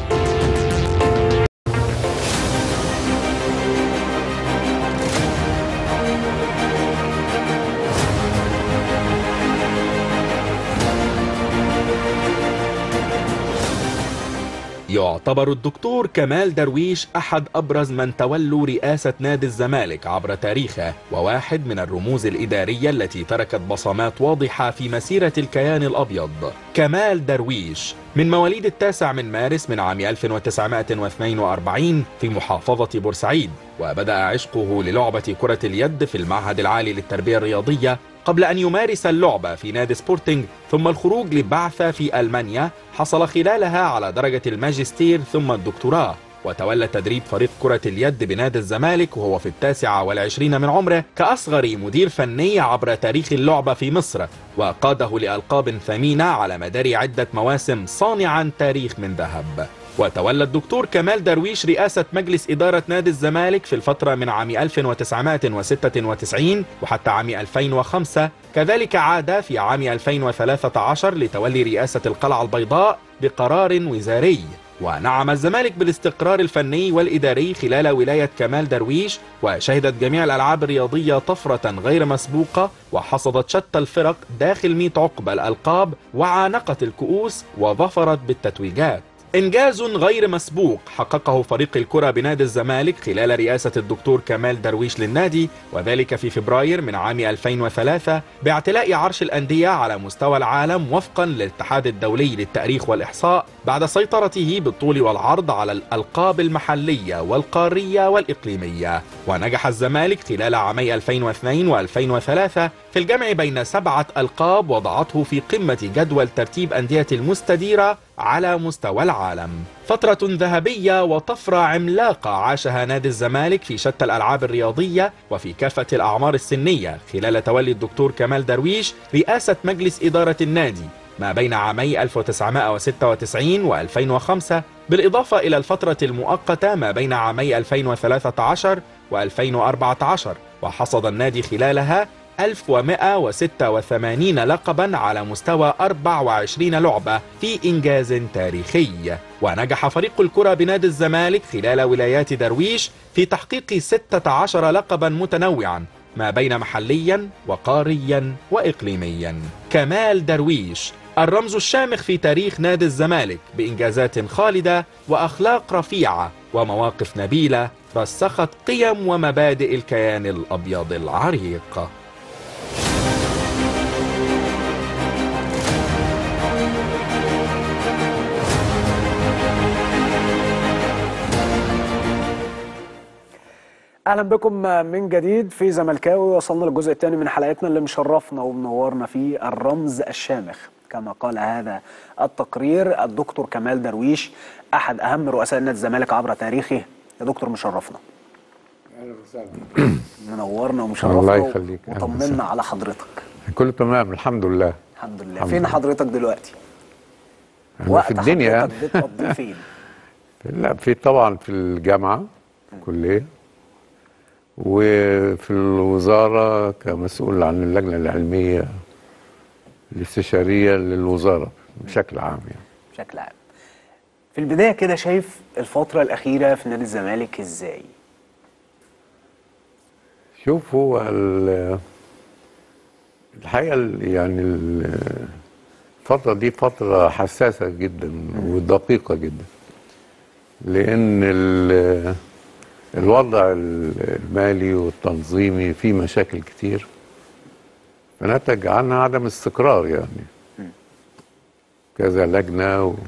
يعتبر الدكتور كمال درويش أحد أبرز من تولوا رئاسة نادي الزمالك عبر تاريخه وواحد من الرموز الإدارية التي تركت بصمات واضحة في مسيرة الكيان الأبيض كمال درويش من مواليد التاسع من مارس من عام 1942 في محافظة بورسعيد وبدأ عشقه للعبة كرة اليد في المعهد العالي للتربية الرياضية قبل أن يمارس اللعبة في نادي سبورتينج ثم الخروج لبعثة في ألمانيا حصل خلالها على درجة الماجستير ثم الدكتوراه وتولى تدريب فريق كرة اليد بنادي الزمالك وهو في التاسعة والعشرين من عمره كأصغر مدير فني عبر تاريخ اللعبة في مصر وقاده لألقاب ثمينة على مدار عدة مواسم صانعا تاريخ من ذهب وتولى الدكتور كمال درويش رئاسة مجلس إدارة نادي الزمالك في الفترة من عام 1996 وحتى عام 2005 كذلك عاد في عام 2013 لتولي رئاسة القلعة البيضاء بقرار وزاري ونعم الزمالك بالاستقرار الفني والإداري خلال ولاية كمال درويش وشهدت جميع الألعاب الرياضية طفرة غير مسبوقة وحصدت شتى الفرق داخل 100 عقبة الألقاب وعانقت الكؤوس وظفرت بالتتويجات إنجاز غير مسبوق حققه فريق الكرة بنادي الزمالك خلال رئاسة الدكتور كمال درويش للنادي وذلك في فبراير من عام 2003 باعتلاء عرش الأندية على مستوى العالم وفقا للاتحاد الدولي للتاريخ والإحصاء بعد سيطرته بالطول والعرض على الألقاب المحلية والقارية والإقليمية ونجح الزمالك خلال عامي 2002 و2003 في الجمع بين سبعة ألقاب وضعته في قمة جدول ترتيب أندية المستديرة على مستوى العالم فترة ذهبية وطفرة عملاقة عاشها نادي الزمالك في شتى الألعاب الرياضية وفي كافة الأعمار السنية خلال تولي الدكتور كمال درويش رئاسة مجلس إدارة النادي ما بين عامي 1996 و 2005 بالإضافة إلى الفترة المؤقتة ما بين عامي 2013 و 2014 وحصد النادي خلالها 1186 لقبا على مستوى 24 لعبة في إنجاز تاريخي ونجح فريق الكرة بنادي الزمالك خلال ولايات درويش في تحقيق 16 لقبا متنوعا ما بين محليا وقاريا وإقليميا كمال درويش الرمز الشامخ في تاريخ نادي الزمالك بإنجازات خالدة وأخلاق رفيعة ومواقف نبيلة رسخت قيم ومبادئ الكيان الأبيض العريق اهلا بكم من جديد في زملكاوي وصلنا للجزء الثاني من حلقتنا اللي مشرفنا ومنورنا فيه الرمز الشامخ كما قال هذا التقرير الدكتور كمال درويش احد اهم رؤساء نادي الزمالك عبر تاريخه يا دكتور مشرفنا اهلا وسهلا منورنا ومشرفنا الله يخليك. أهلا وطمنا وسهلا. على حضرتك كله تمام الحمد لله الحمد لله الحمد فين لله. حضرتك دلوقتي أنا في الدنيا حضرتك بتقضيه فين لا في طبعا في الجامعه كليه وفي الوزاره كمسؤول عن اللجنه العلميه الاستشاريه للوزاره بشكل عام يعني بشكل عام في البدايه كده شايف الفتره الاخيره في نادي الزمالك ازاي شوف هو ال- الحقيقه ال- يعني ال- الفتره دي فتره حساسه جدا ودقيقه جدا لان ال- الوضع المالي والتنظيمي فيه مشاكل كتير فنتج عنها عدم استقرار يعني كذا لجنه و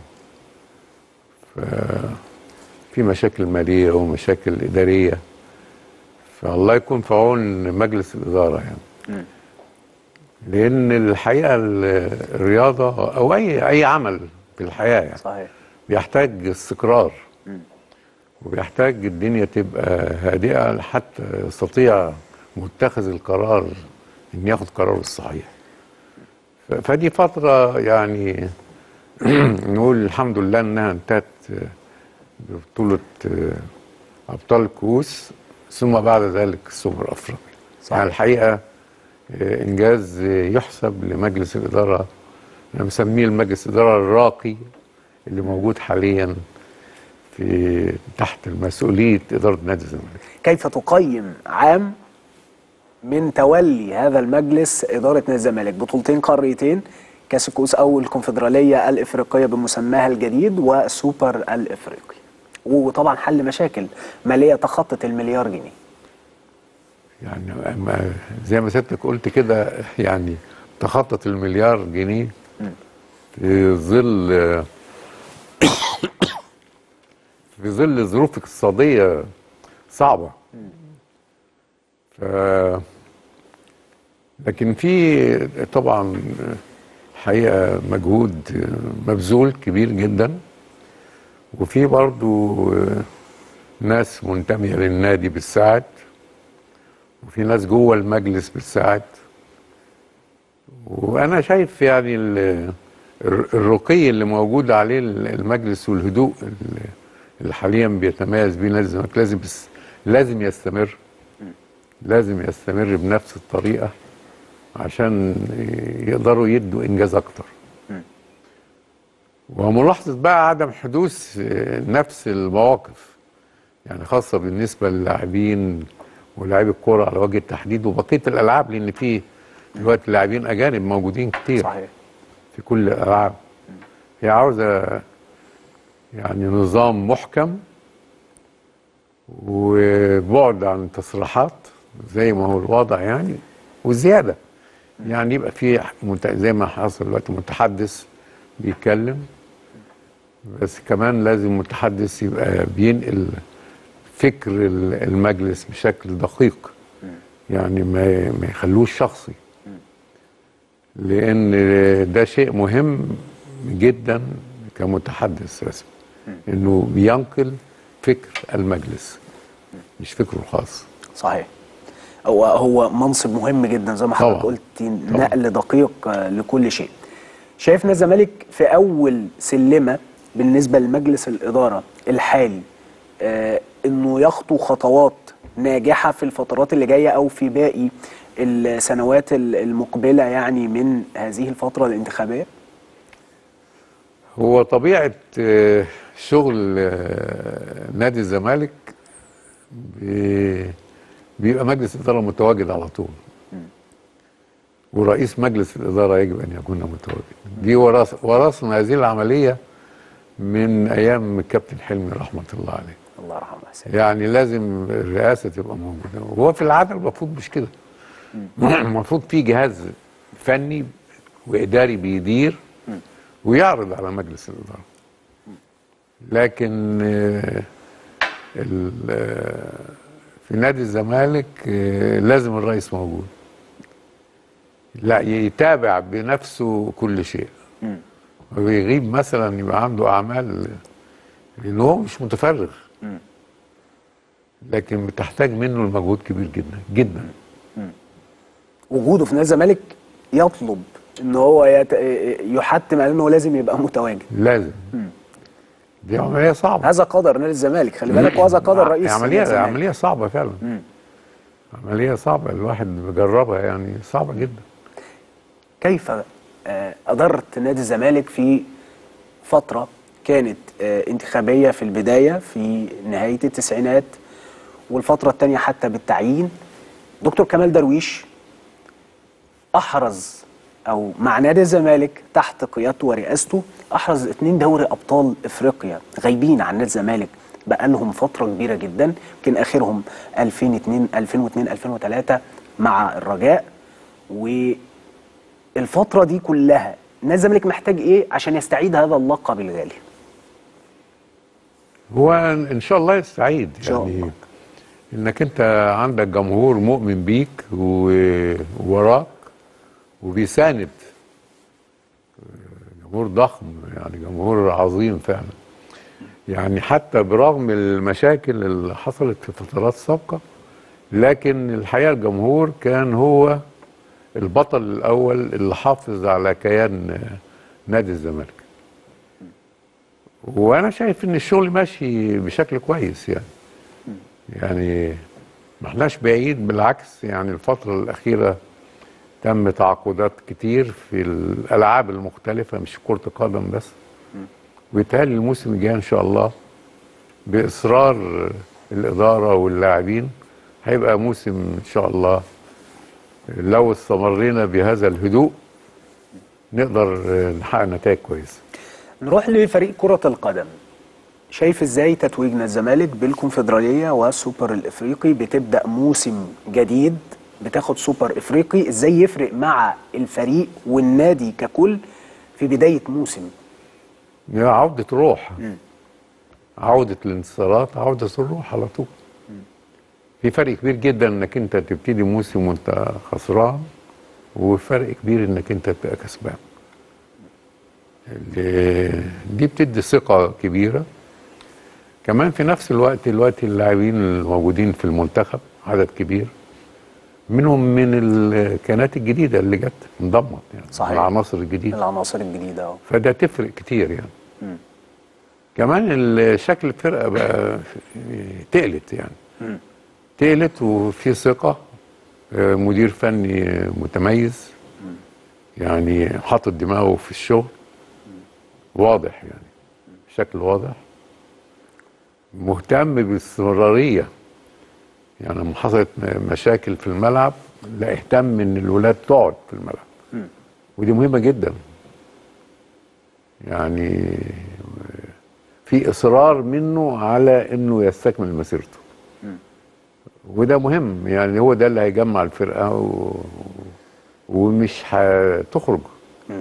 في مشاكل ماليه ومشاكل اداريه فالله يكون في عون مجلس الاداره يعني لان الحقيقه ال- الرياضه او اي اي عمل في الحياه يعني صحيح بيحتاج استقرار وبيحتاج الدنيا تبقى هادئه حتى يستطيع متخذ القرار ان ياخد قراره الصحيح ف- فدي فتره يعني نقول الحمد لله انها انتهت ببطوله ابطال الكؤوس ثم بعد ذلك السوبر الافريقي صح. يعني الحقيقه انجاز يحسب لمجلس الاداره انا مسميه المجلس الاداره الراقي اللي موجود حاليا في تحت مسؤوليه اداره نادي الزمالك كيف تقيم عام من تولي هذا المجلس إدارة نادي الزمالك بطولتين قاريتين كأس الكؤوس أو الكونفدرالية الإفريقية بمسماها الجديد والسوبر الإفريقي وطبعا حل مشاكل مالية تخطت المليار جنيه يعني أما زي ما سيادتك قلت كده يعني تخطط المليار جنيه في ظل في ظل ظروف اقتصاديه صعبه ف لكن في طبعا حقيقه مجهود مبذول كبير جدا وفي برضو ناس منتميه للنادي بتساعد وفي ناس جوه المجلس بتساعد وانا شايف يعني ال- الر- الرقي اللي موجود عليه ال- المجلس والهدوء ال- اللي حاليا بيتميز بيه نادي الزمالك لازم يس- لازم يستمر لازم يستمر بنفس الطريقه عشان يقدروا يدوا انجاز اكتر وملاحظه بقى عدم حدوث آه، نفس المواقف يعني خاصه بالنسبه للاعبين ولاعبي الكوره على وجه التحديد وبقيه الالعاب لان في دلوقتي لاعبين اجانب موجودين كتير صحيح في كل الالعاب هي عاوزه يعني نظام محكم وبعد عن التصريحات زي ما هو الوضع يعني وزياده يعني يبقى في مت- زي ما حصل دلوقتي متحدث بيتكلم بس كمان لازم متحدث يبقى بينقل فكر ال- المجلس بشكل دقيق يعني ما ما يخلوش شخصي لان ده شيء مهم جدا كمتحدث رسمي انه بينقل فكر المجلس مش فكره الخاص صحيح هو هو منصب مهم جدا زي ما حضرتك طبعاً. قلت نقل دقيق آه، لكل شيء شايفنا الزمالك في اول سلمه بالنسبه لمجلس الاداره الحالي آه انه يخطو خطوات ناجحه في الفترات اللي جايه او في باقي السنوات ال- المقبله يعني من هذه الفتره الانتخابيه هو طبيعه آه، شغل آه، نادي الزمالك بي- بيبقى مجلس اداره متواجد على طول ورئيس مجلس الاداره يجب ان يكون متواجد دي ورث ورثنا هذه العمليه من ايام الكابتن حلمي رحمه الله عليه الله يرحمه حسين يعني لازم الرئاسه تبقى موجوده وهو في العاده المفروض مش كده المفروض في جهاز فني واداري بيدير ويعرض على مجلس الاداره لكن آه، ال- آه، في نادي الزمالك آه، لازم الرئيس موجود لا يتابع بنفسه كل شيء ويغيب مثلا يبقى عنده اعمال لان هو مش متفرغ لكن بتحتاج منه المجهود كبير جدا جدا وجوده في نادي الزمالك يطلب ان هو يت... يحتم على انه لازم يبقى متواجد لازم دي عمليه صعبه هذا قدر نادي الزمالك خلي بالك وهذا قدر رئيس نادي عمليه الزمالك. عمليه صعبه فعلا عمليه صعبه الواحد بيجربها يعني صعبه جدا كيف آه، أدرت نادي الزمالك في فترة كانت آه، انتخابية في البداية في نهاية التسعينات والفترة الثانية حتى بالتعيين دكتور كمال درويش أحرز أو مع نادي الزمالك تحت قيادته ورئاسته أحرز اتنين دوري أبطال إفريقيا غايبين عن نادي الزمالك بقالهم فترة كبيرة جدا يمكن آخرهم 2002 2002 2003 مع الرجاء و الفترة دي كلها نادي الزمالك محتاج ايه عشان يستعيد هذا اللقب الغالي؟ هو ان شاء الله يستعيد إن شاء يعني الله. انك انت عندك جمهور مؤمن بيك ووراك وبيساند جمهور ضخم يعني جمهور عظيم فعلا يعني حتى برغم المشاكل اللي حصلت في فترات سابقة لكن الحقيقة الجمهور كان هو البطل الأول اللي حافظ على كيان نادي الزمالك وانا شايف ان الشغل ماشي بشكل كويس يعني يعني ما احناش بعيد بالعكس يعني الفترة الأخيرة تم تعاقدات كتير في الألعاب المختلفة مش كرة القدم بس ويتهيألي الموسم الجاي إن شاء الله بإصرار الإدارة واللاعبين هيبقى موسم إن شاء الله لو استمرينا بهذا الهدوء نقدر نحقق نتائج كويسة نروح لفريق كرة القدم شايف ازاي تتويج نادي الزمالك بالكونفدرالية والسوبر الافريقي بتبدأ موسم جديد بتاخد سوبر افريقي ازاي يفرق مع الفريق والنادي ككل في بداية موسم هي عودة روح عودة الانتصارات عودة الروح على طول في فرق كبير جدا انك انت تبتدي موسم وانت خسران وفرق كبير انك انت تبقى كسبان اللي- دي بتدي ثقة كبيرة كمان في نفس الوقت الوقت اللاعبين الموجودين في المنتخب عدد كبير منهم من الكيانات الجديده اللي جت انضمت يعني صحيح. العناصر الجديده العناصر الجديده اهو فده تفرق كتير يعني مم. كمان ال- شكل الفرقه بقى تقلت يعني مم. تقلت وفي ثقه آه، مدير فني متميز يعني حاطط دماغه في الشغل واضح يعني بشكل واضح مهتم بالاستمراريه يعني لما حصلت م- مشاكل في الملعب لا اهتم ان الولاد تقعد في الملعب مم. ودي مهمه جدا يعني في اصرار منه على انه يستكمل مسيرته وده مهم يعني هو ده اللي هيجمع الفرقه و... ومش هتخرج مم.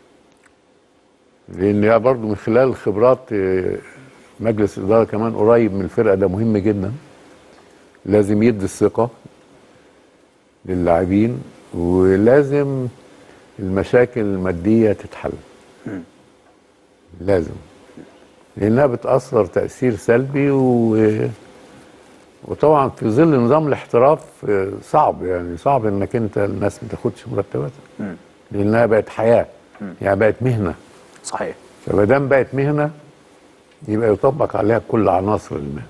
لان ده برضو من خلال خبرات آه، مجلس الاداره كمان قريب من الفرقه ده مهم جدا لازم يدي الثقه للاعبين ولازم المشاكل الماديه تتحل مم. لازم لانها بتاثر تاثير سلبي و... وطبعا في ظل نظام الاحتراف آه، صعب يعني صعب انك انت الناس ما تاخدش مرتباتها مم. لانها بقت حياه يعني بقت مهنه صحيح فما دام بقت مهنه يبقى يطبق عليها كل عناصر المهنه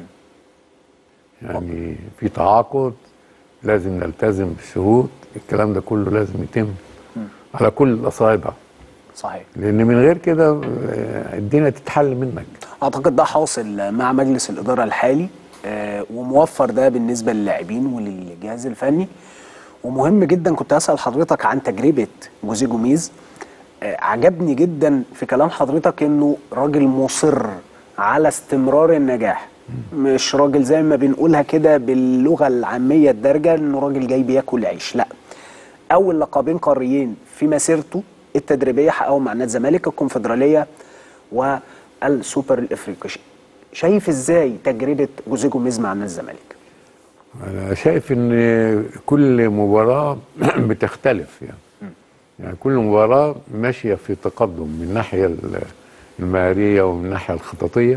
يعني في تعاقد لازم نلتزم بالشروط الكلام ده كله لازم يتم على كل الاصابع صحيح لان من غير كده آه، الدنيا تتحل منك اعتقد ده حاصل مع مجلس الاداره الحالي آه، وموفر ده بالنسبه للاعبين وللجهاز الفني ومهم جدا كنت اسال حضرتك عن تجربه جوزيه جوميز آه، عجبني جدا في كلام حضرتك انه راجل مصر على استمرار النجاح مش راجل زي ما بنقولها كده باللغه العاميه الدارجه انه راجل جاي بياكل عيش لا اول لقبين قاريين في مسيرته التدريبيه حققهم مع نادي الزمالك الكونفدراليه والسوبر الافريقي ش- شايف ازاي تجربه جوزيه جوميز مع نادي الزمالك انا شايف ان كل مباراه بتختلف يعني يعني كل مباراه ماشيه في تقدم من الناحيه ال- المهاريه ومن الناحيه الخططيه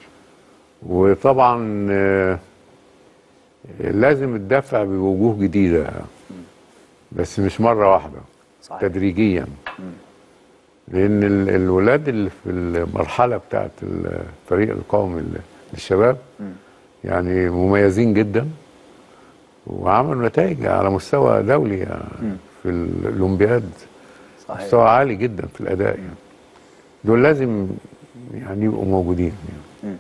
وطبعا آه، لازم الدفع بوجوه جديده بس مش مره واحده صحيح. تدريجيا لان ال- الولاد اللي في المرحله بتاعت الفريق القومي لل- للشباب يعني مميزين جدا وعملوا نتائج على مستوى دولي يعني في الاولمبياد صحيح مستوى عالي جدا في الاداء يعني دول لازم يعني يبقوا موجودين يعني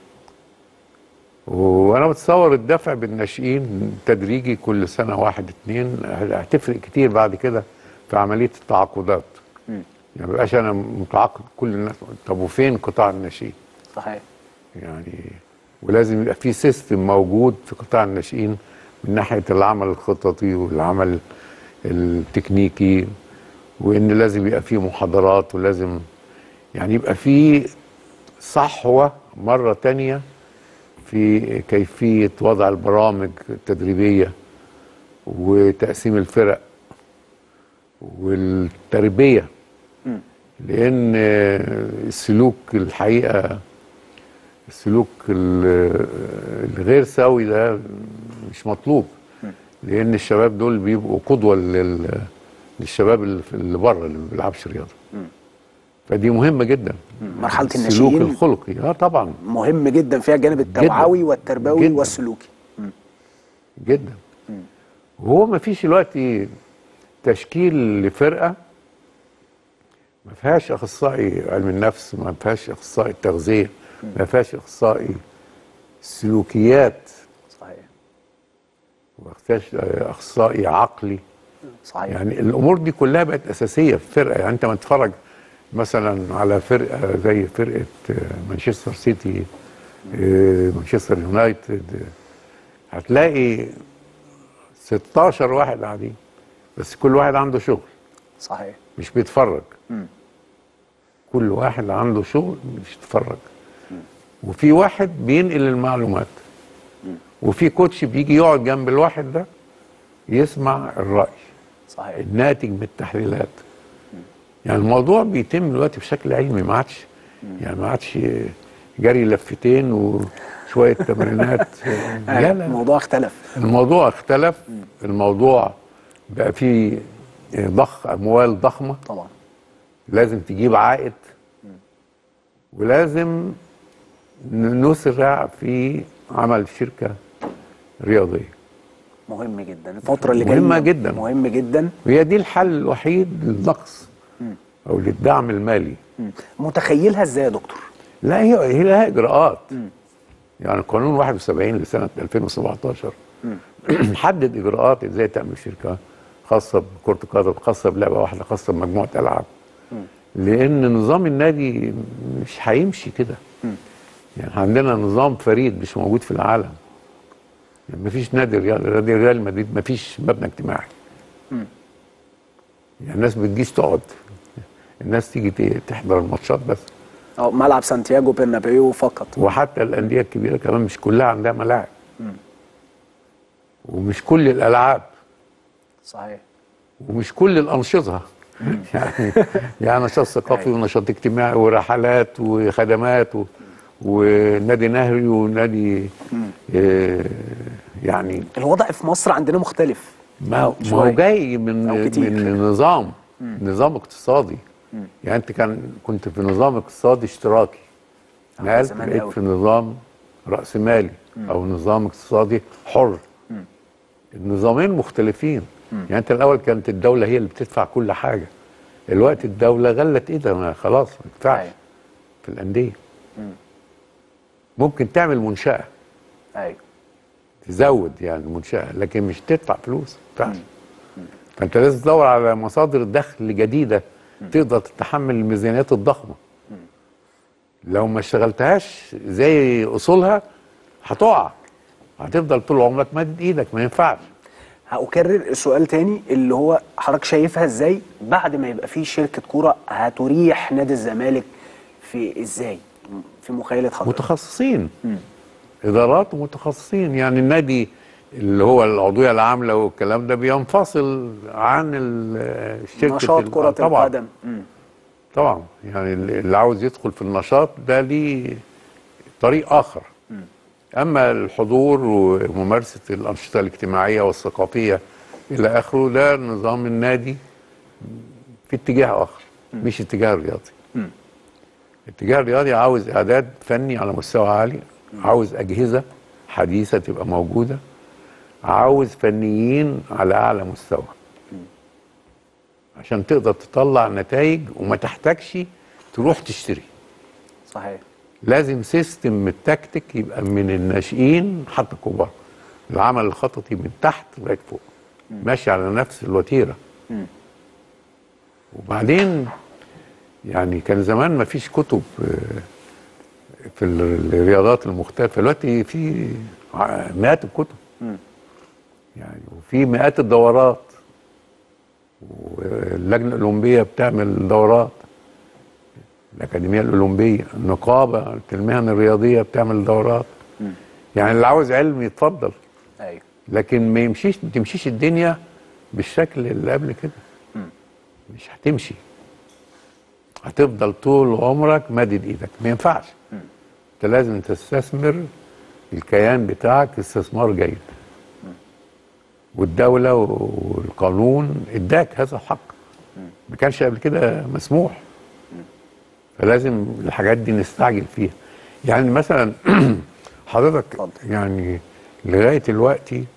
وانا بتصور الدفع بالناشئين تدريجي كل سنه واحد اتنين هتفرق كتير بعد كده في عمليه التعاقدات مم. يعني ما بقاش انا متعاقد كل الناس طب وفين قطاع الناشئين صحيح يعني ولازم يبقى في سيستم موجود في قطاع الناشئين من ناحيه العمل الخططي والعمل التكنيكي وان لازم يبقى في محاضرات ولازم يعني يبقى في صحوه مره تانية في كيفيه وضع البرامج التدريبيه وتقسيم الفرق والتربيه مم. لان السلوك الحقيقه السلوك ال- الغير سوي ده مش مطلوب لان الشباب دول بيبقوا قدوه لل- للشباب اللي في- اللي بره اللي ما بيلعبش رياضه فدي مهمه جدا مرحله السلوك الناشئين الخلقي اه طبعا مهم جدا فيها الجانب التوعوي والتربوي جداً. والسلوكي جدا وهو ما فيش دلوقتي تشكيل لفرقه ما فيهاش اخصائي علم النفس ما فيهاش اخصائي تغذيه ما فيهاش اخصائي سلوكيات صحيح ما فيهاش اخصائي عقلي صحيح يعني الامور دي كلها بقت اساسيه في فرقه يعني انت ما تتفرج مثلا على فرقه زي فرقه آه، مانشستر سيتي آه، مانشستر يونايتد آه، هتلاقي 16 واحد قاعدين بس كل واحد عنده شغل صحيح مش بيتفرج مم. كل واحد عنده شغل مش بيتفرج وفي واحد بينقل المعلومات وفي كوتش بيجي يقعد جنب الواحد ده يسمع الرأي صحيح الناتج من التحليلات يعني الموضوع بيتم دلوقتي بشكل علمي ما عادش يعني ما عادش جري لفتين وشويه شويه تمرينات لا لا الموضوع اختلف الموضوع اختلف الموضوع بقى فيه ضخ اموال ضخمه طبعا لازم تجيب عائد ولازم نسرع في عمل شركه رياضيه مهم جدا الفتره اللي جايه مهمة جدا. مهم جدا وهي دي الحل الوحيد للنقص او للدعم المالي مم. متخيلها ازاي يا دكتور لا هي هي لها اجراءات يعني قانون 71 لسنه 2017 حدد اجراءات ازاي تعمل شركه خاصه بكره القدم خاصه بلعبه واحده خاصه بمجموعه العاب لان نظام النادي مش هيمشي كده يعني عندنا نظام فريد مش موجود في العالم يعني مفيش نادي ريال نادي ريال مدريد مفيش مبنى اجتماعي يعني الناس بتجيش تقعد الناس تيجي ت- تحضر الماتشات بس أو ملعب سانتياغو برنابيو فقط وحتى الانديه الكبيره كمان مش كلها عندها ملاعب ومش كل الالعاب صحيح ومش كل الانشطه يعني يعني نشاط ثقافي ونشاط اجتماعي ورحلات وخدمات و... ونادي نهري ونادي آه يعني الوضع في مصر عندنا مختلف ما هو- ما شوية. هو جاي من أو كتير. من نظام نظام اقتصادي يعني انت كان كنت في نظام اقتصادي اشتراكي نقلت زمان بقيت أوي. في نظام رأسمالي او نظام اقتصادي حر النظامين مختلفين يعني انت الاول كانت الدولة هي اللي بتدفع كل حاجة الوقت الدولة غلت ايدها ما خلاص ما تدفعش أيوة. في الأندية ممكن تعمل منشأة ايوه تزود يعني المنشأة لكن مش تدفع فلوس ما تدفعش فانت لازم تدور على مصادر دخل جديدة تقدر تتحمل الميزانيات الضخمة لو ما اشتغلتهاش زي اصولها هتقع هتفضل طول عمرك مادد ايدك ما ينفعش هأكرر السؤال تاني اللي هو حضرتك شايفها ازاي بعد ما يبقى في شركة كورة هتريح نادي الزمالك في ازاي في مخيلة حضرتك متخصصين ادارات ومتخصصين يعني النادي اللي هو العضويه العامله والكلام ده بينفصل عن ال- الشركه نشاط ال- كرة طبعا القدم مم. طبعا يعني اللي عاوز يدخل في النشاط ده ليه طريق اخر اما الحضور وممارسه الانشطه الاجتماعيه والثقافيه الى اخره ده نظام النادي في اتجاه اخر مش اتجاه الرياضي الاتجاه الرياضي عاوز اعداد فني على مستوى عالي عاوز اجهزه حديثه تبقى موجوده عاوز فنيين على اعلى مستوى عشان تقدر تطلع نتائج وما تحتاجش تروح تشتري صحيح لازم سيستم التكتيك يبقى من الناشئين حتى الكبار العمل الخططي من تحت لغايه فوق ماشي على نفس الوتيره وبعدين يعني كان زمان ما فيش كتب آه، في ال- الرياضات المختلفه دلوقتي في ع- مئات الكتب يعني وفي مئات الدورات واللجنه الاولمبيه بتعمل دورات الاكاديميه الاولمبيه النقابه المهن الرياضيه بتعمل دورات يعني اللي عاوز علم يتفضل ايوه لكن ما يمشيش ما تمشيش الدنيا بالشكل اللي قبل كده مش هتمشي هتفضل طول عمرك مادد ايدك ما ينفعش انت لازم تستثمر الكيان بتاعك استثمار جيد والدولة والقانون اداك هذا الحق ما كانش قبل كده مسموح فلازم الحاجات دي نستعجل فيها يعني مثلا حضرتك اتفضل. يعني لغاية دلوقتي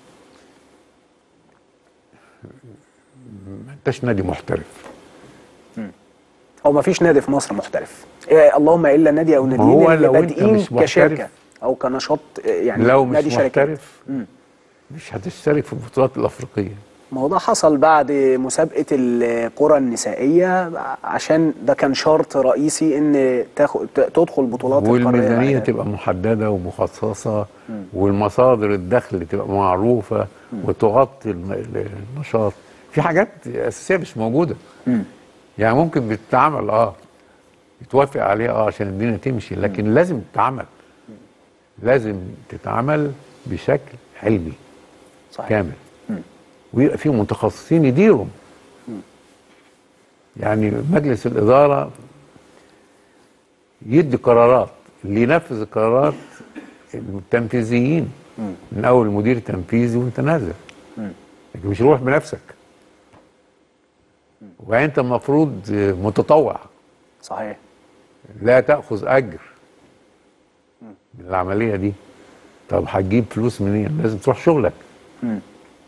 ما انتش نادي محترف هو ما فيش نادي في مصر محترف إيه اللهم الا نادي او ناديين هو اللي لو أنت بادئين مش محترف- كشركه او كنشاط آه، يعني لو مش نادي شركات محترف مش هتشترك في البطولات الافريقيه ما هو ده حصل بعد مسابقة الكرة النسائية عشان ده كان شرط رئيسي ان تاخد ت- تدخل بطولات القارية والميزانيه بعد- تبقى محدده ومخصصه والمصادر الدخل تبقى معروفه وتغطي الن- النشاط في حاجات اساسيه مش موجوده يعني ممكن بتتعمل اه يتوافق عليها اه عشان الدنيا تمشي لكن لازم تتعمل لازم تتعمل بشكل علمي صحيح. كامل ويبقى في متخصصين يديروا يعني مجلس الإدارة يدي قرارات اللي ينفذ القرارات التنفيذيين من اول مدير تنفيذي وانت نازل لكن مش روح بنفسك وانت المفروض متطوع صحيح لا تاخذ اجر من العمليه دي طب هتجيب فلوس منين لازم تروح شغلك مم.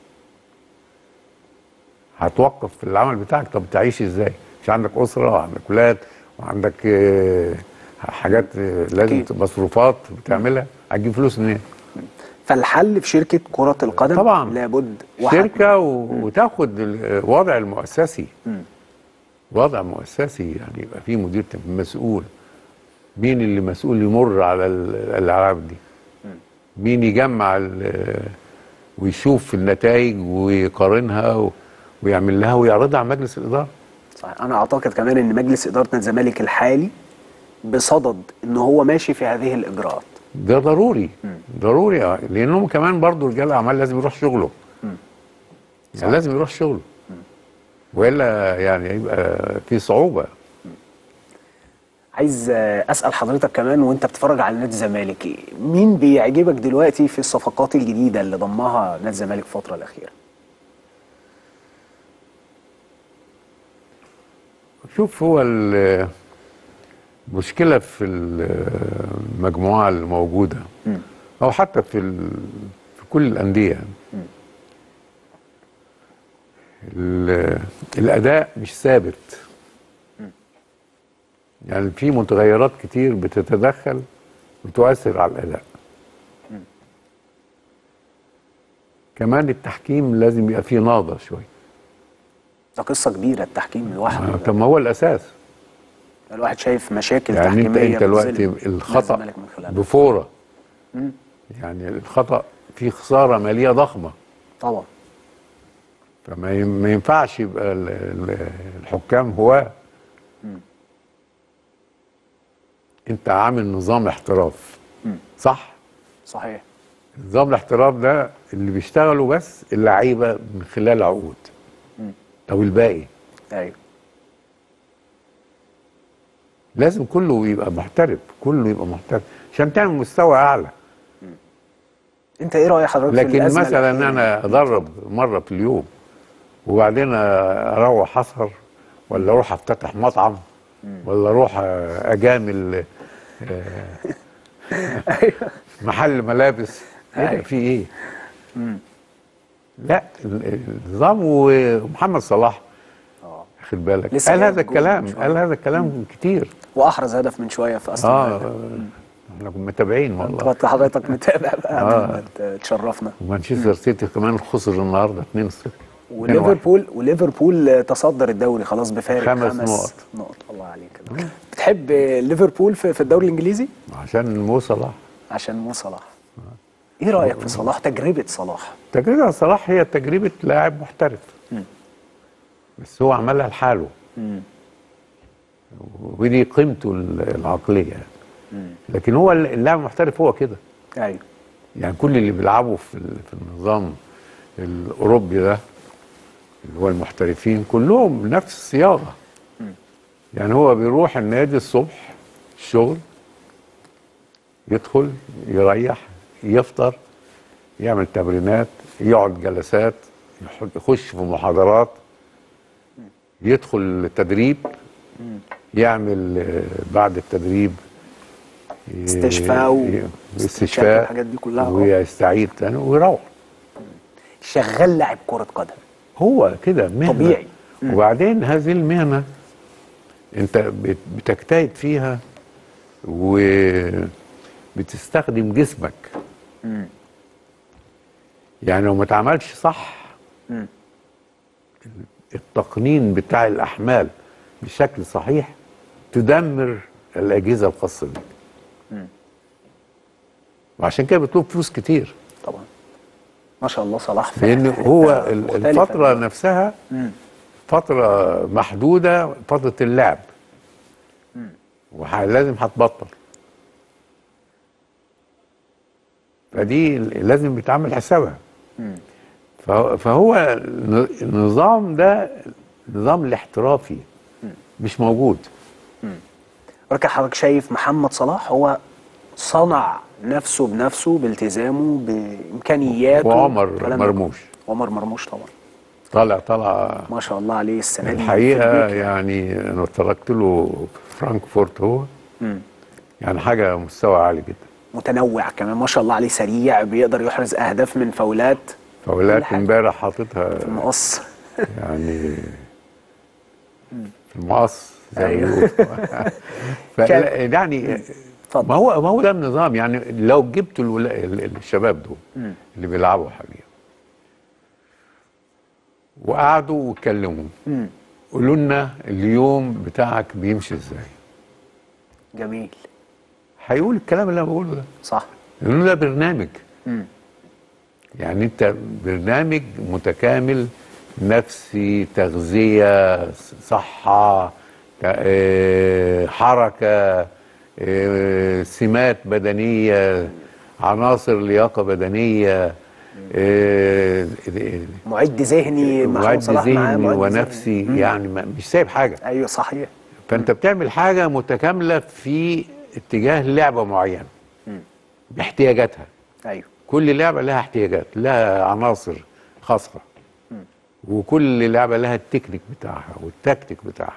هتوقف في العمل بتاعك طب تعيش ازاي مش عندك اسره وعندك ولاد وعندك آه، حاجات آه، لازم أكيد. مصروفات بتعملها هتجيب فلوس منين فالحل في شركه كره القدم طبعا. لابد واحد شركه و- وتاخد الوضع المؤسسي مم. وضع مؤسسي يعني يبقى في مدير تنفيذي مسؤول مين اللي مسؤول يمر على ال- الالعاب دي مين يجمع ال- ويشوف النتائج ويقارنها و- ويعمل لها ويعرضها على مجلس الاداره صحيح انا اعتقد كمان ان مجلس اداره نادي الزمالك الحالي بصدد ان هو ماشي في هذه الاجراءات ده ضروري ضروري آه، لانهم كمان برضو رجال اعمال لازم يروح شغله يعني لازم يروح شغله والا يعني يبقى في صعوبه عايز آه، اسال حضرتك كمان وانت بتتفرج على نادي الزمالك إيه؟ مين بيعجبك دلوقتي في الصفقات الجديده اللي ضمها نادي الزمالك الفتره الاخيره شوف هو ال- المشكله في المجموعه الموجوده او حتى في ال- في كل الانديه ال- الاداء مش ثابت يعني في متغيرات كتير بتتدخل وتؤثر على الاداء كمان التحكيم لازم يبقى فيه نهضه شويه ده قصه كبيره التحكيم لوحده طب ما هو الاساس الواحد شايف مشاكل يعني انت تحكيميه انت في دلوقتي ظل نادي الخطا الزمالك من خلالها. بفوره يعني الخطا فيه خساره ماليه ضخمه طبعا فما ي- ما ينفعش يبقى ال- ال- الحكام هواه انت عامل نظام احتراف صح صحيح نظام الاحتراف ده اللي بيشتغلوا بس اللعيبه من خلال عقود طب الباقي ايوه لازم كله يبقى محترف كله يبقى محترف عشان تعمل مستوى اعلى انت ايه راي حضرتك في لكن الأزمة مثلا الأخيرة؟ انا ادرب مره في اليوم وبعدين اروح اسهر ولا اروح افتتح مطعم ولا اروح اجامل ايوه محل ملابس ايه ده أيوة. في ايه لا ال- النظام ومحمد صلاح اه خد بالك لسه قال جايب هذا جول الكلام من شوية. قال هذا الكلام كتير واحرز هدف من شويه في استون اه فيلا. احنا كنا متابعين والله انت حضرتك متابع بقى آه. قبل ما ت- تشرفنا ومانشستر سيتي كمان خسر النهارده 2-0 وليفربول وليفربول تصدر الدوري خلاص بفارق خمس خمس نقط. نقط الله عليك بتحب ليفربول في في الدوري الانجليزي عشان مو صلاح عشان مو صلاح ايه رايك في صلاح تجربه صلاح تجربة صلاح هي تجربة لاعب محترف بس هو عملها لحاله ودي قيمته ال- العقلية لكن هو اللاعب المحترف هو كده ايوه يعني كل اللي بيلعبوا في ال- في النظام الأوروبي ده اللي هو المحترفين كلهم نفس الصياغة يعني هو بيروح النادي الصبح الشغل يدخل يريح يفطر يعمل تمرينات يقعد جلسات يح- يخش في محاضرات يدخل تدريب يعمل آه، بعد التدريب ي- استشفاء و- ي- استنشاق استشفاء والحاجات دي كلها. ويستعيد تاني ويروح شغال لاعب كره قدم هو كده مهنة طبيعي. وبعدين هذه المهنة انت بت- بتجتهد فيها وبتستخدم جسمك يعني لو ما اتعملش صح التقنين بتاع الأحمال بشكل صحيح تدمر الأجهزة الخاصة بك وعشان كده بيطلب فلوس كتير طبعا ما شاء الله صلاح في لان حتة هو ال- مختلفة. الفتره نفسها فتره محدوده فتره اللعب ولازم هتبطل فدي ال- لازم بيتعمل حسابها فهو- فهو الن- النظام ده النظام الاحترافي مش موجود ولكن حضرتك شايف محمد صلاح هو صنع نفسه بنفسه بالتزامه بامكانياته وعمر الكلام ده مرموش. كله. عمر مرموش طبعا طالع طالعه ما شاء الله عليه السنه دي في الحقيقه البيك. يعني انا اتفرجت له في فرانكفورت هو مم. يعني حاجه مستوى عالي جدا متنوع كمان ما شاء الله عليه سريع بيقدر يحرز اهداف من فاولات فاولات كل حاجة. امبارح حاططها في المقص يعني في المقص زي ما أيوه. بيقولوا فلا- يعني اتفضل. ما هو ما هو ده النظام يعني لو جبت الولا- ال- الشباب دول اللي بيلعبوا حاليا وقعدوا واتكلموا قولوا لنا اليوم بتاعك بيمشي ازاي جميل هيقول الكلام اللي انا بقوله ده صح لانه ده برنامج مم. يعني انت برنامج متكامل نفسي تغذيه صحه ت- آه، حركه آه، سمات بدنيه عناصر لياقه بدنيه آه، معد ذهني محمد معد صلاح معاه ذهني معد ونفسي ذهني. يعني ما- مش سايب حاجه ايوه صحيح فانت بتعمل حاجه متكامله في اتجاه لعبه معينه باحتياجاتها ايوه كل لعبه لها احتياجات لها عناصر خاصه وكل لعبه لها التكنيك بتاعها والتكتيك بتاعها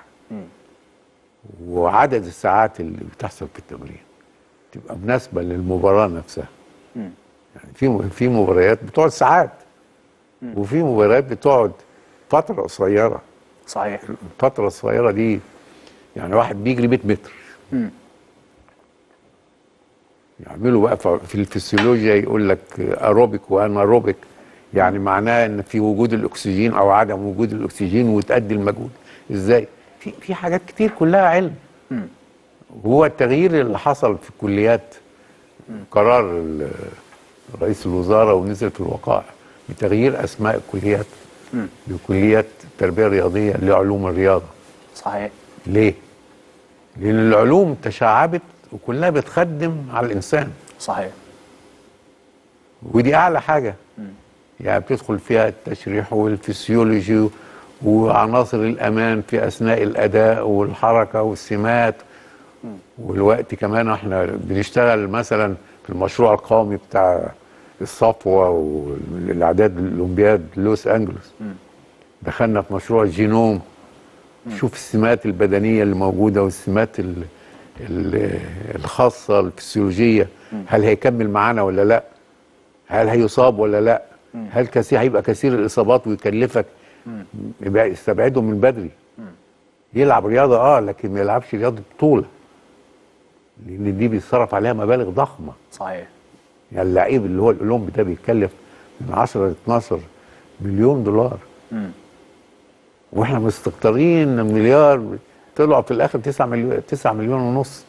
وعدد الساعات اللي بتحصل في التمرين تبقى مناسبه للمباراه نفسها يعني في في مباريات بتقعد ساعات وفي مباريات بتقعد فتره قصيره صحيح الفتره الصغيره دي يعني واحد بيجري 100 متر مم. يعملوا بقى ف- في الفسيولوجيا يقول لك اروبيك واناروبيك يعني معناه ان في وجود الاكسجين او عدم وجود الاكسجين وتأدي المجهود ازاي في في حاجات كتير كلها علم هو التغيير اللي حصل في الكليات قرار ال- رئيس الوزاره ونزل في الوقائع بتغيير اسماء الكليات لكليات التربيه الرياضيه لعلوم الرياضه صحيح ليه؟ لأن العلوم تشعبت وكلها بتخدم على الإنسان صحيح ودي أعلى حاجة يعني بتدخل فيها التشريح والفسيولوجي وعناصر الأمان في أثناء الأداء والحركة والسمات والوقت كمان احنا بنشتغل مثلا في المشروع القومي بتاع الصفوة والإعداد الأولمبياد لوس أنجلوس دخلنا في مشروع الجينوم شوف السمات البدنية اللي موجودة والسمات ال ال الخاصة الفسيولوجية هل هيكمل معانا ولا لا هل هيصاب ولا لا هل كثير هيبقى كثير الإصابات ويكلفك يبقى استبعده من بدري يلعب رياضة اه لكن ما يلعبش رياضة بطولة لأن دي بيتصرف عليها مبالغ ضخمة صحيح يعني اللعيب اللي هو الأولمبي ده بيتكلف من 10 ل 12 مليون دولار واحنا مستكترين مليار طلعوا في الاخر 9 مليون 9 مليون ونص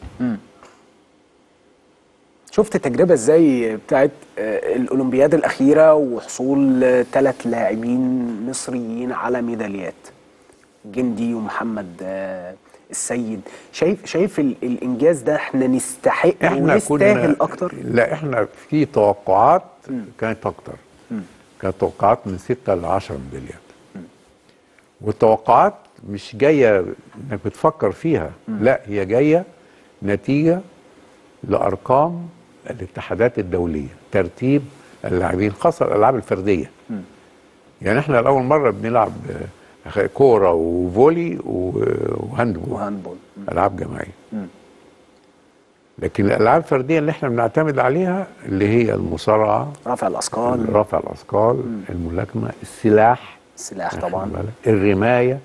شفت التجربة ازاي بتاعت آه، الأولمبياد الأخيرة وحصول ثلاث لاعبين مصريين على ميداليات جندي ومحمد آه، السيد شايف شايف ال- الإنجاز ده احنا نستحق احنا ونستاهل كنا أكتر لا احنا في توقعات كانت اكتر كانت توقعات من 6 ل 10 ميداليات والتوقعات مش جايه انك بتفكر فيها لا هي جايه نتيجه لارقام الاتحادات الدوليه ترتيب اللاعبين خاصه الالعاب الفرديه يعني احنا لاول مره بنلعب آه، كوره وفولي و- وهاندبول وهاندبول العاب جماعيه لكن الالعاب الفرديه اللي احنا بنعتمد عليها اللي هي المصارعه رفع الأثقال رفع الاثقال الملاكمه السلاح السلاح طبعا واخد بالك؟ الرمايه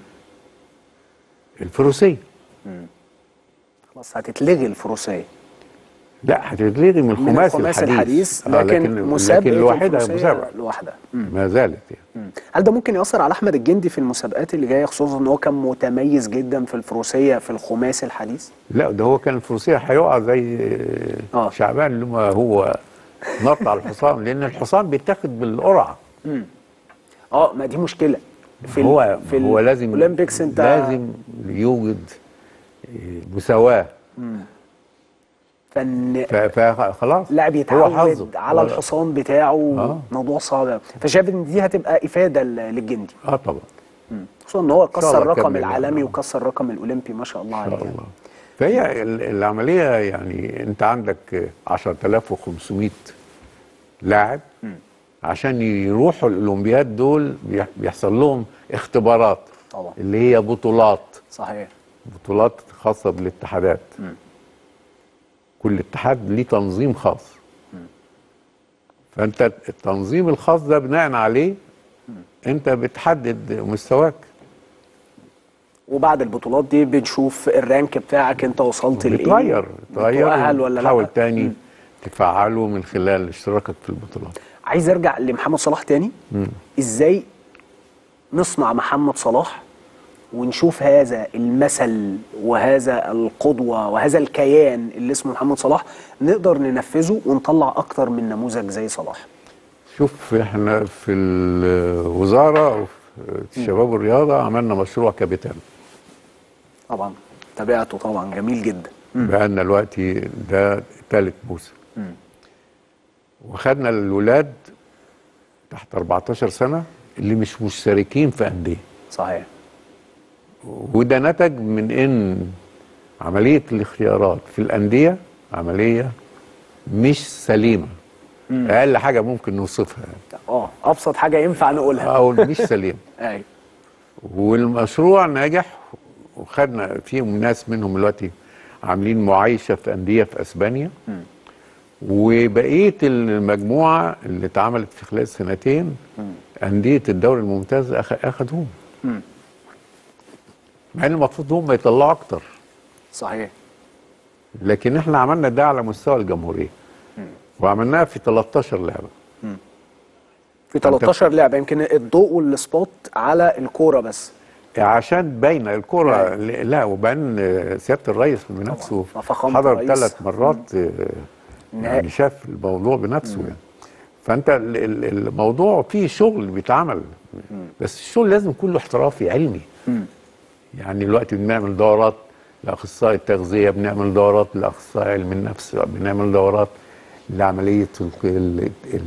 الفروسيه خلاص هتتلغي الفروسية لا هتتلغي من من الخماس الخماس الحديث الحديث آه، لكن مسابقة لكن لوحدها الفروسية مسابقه لوحدها مم. ما زالت يعني. هل ده ممكن يأثر على أحمد الجندي في المسابقات اللي جاية خصوصا إن هو كان متميز جدا في الفروسية في الخماس الحديث؟ لا ده هو كان الفروسيه هيقع زي آه. شعبان اللي ما هو نط على الحصان لان الحصان بيتاخد بالقرعه اه ما دي مشكلة في ال- هو في هو لازم الأولمبيكس أنت لازم يوجد مساواه فن ف- فخلاص لاعب هو يتعود حظه على هو- الحصان بتاعه آه. موضوع صعب أوي. فشايف ان دي هتبقى افاده ل- للجندي اه طبعا خصوصا ان هو شاء كسر الله الرقم كمل. العالمي وكسر الرقم الاولمبي ما شاء الله ان عليه شاء يعني. الله فهي ال- العمليه يعني انت عندك 10500 لاعب عشان يروحوا الاولمبياد دول بيح- بيحصل لهم اختبارات طبعا. اللي هي بطولات صحيح بطولات خاصه بالاتحادات كل اتحاد ليه تنظيم خاص فانت التنظيم الخاص ده بناء عليه انت بتحدد مستواك وبعد البطولات دي بنشوف الرانك بتاعك انت وصلت لايه بتغير تغير بتؤهل ولا تحاول لا تاني تفعله من خلال اشتراكك في البطولات عايز ارجع لمحمد صلاح تاني ازاي نصنع محمد صلاح ونشوف هذا المثل وهذا القدوة وهذا الكيان اللي اسمه محمد صلاح نقدر ننفذه ونطلع أكتر من نموذج زي صلاح شوف احنا في الوزاره وفي الشباب والرياضه عملنا مشروع كابيتان طبعا تابعته طبعا جميل جدا بقالنا دلوقتي ده ثالث موسم وخدنا الولاد تحت 14 سنه اللي مش مشتركين في انديه صحيح وده نتج من ان عمليه الاختيارات في الانديه عمليه مش سليمه اقل حاجه ممكن نوصفها يعني. اه أبسط حاجة ينفع نقولها او مش سليمه أيوه والمشروع نجح وخدنا فيهم ناس منهم دلوقتي عاملين معايشه في انديه في اسبانيا وبقيه المجموعه اللي اتعملت في خلال سنتين انديه الدوري الممتاز أخ- اخدوهم مع ان المفروض هم يطلعوا اكتر صحيح لكن احنا عملنا ده على مستوى الجمهوريه وعملناها في 13 لعبه في 13 لعبة يمكن الضوء والسبوت على الكورة بس عشان باينه الكره لا وبان سياده الرئيس بنفسه طبعاً. فخامة حضر الرئيس. ثلاث مرات آه، نهائي. يعني شاف الموضوع بنفسه يعني فانت ال- ال- الموضوع فيه شغل بيتعمل بس الشغل لازم كله احترافي علمي يعني دلوقتي بنعمل دورات لاخصائي التغذيه بنعمل دورات لاخصائي علم النفس بنعمل دورات لعمليه ال- ال- ال-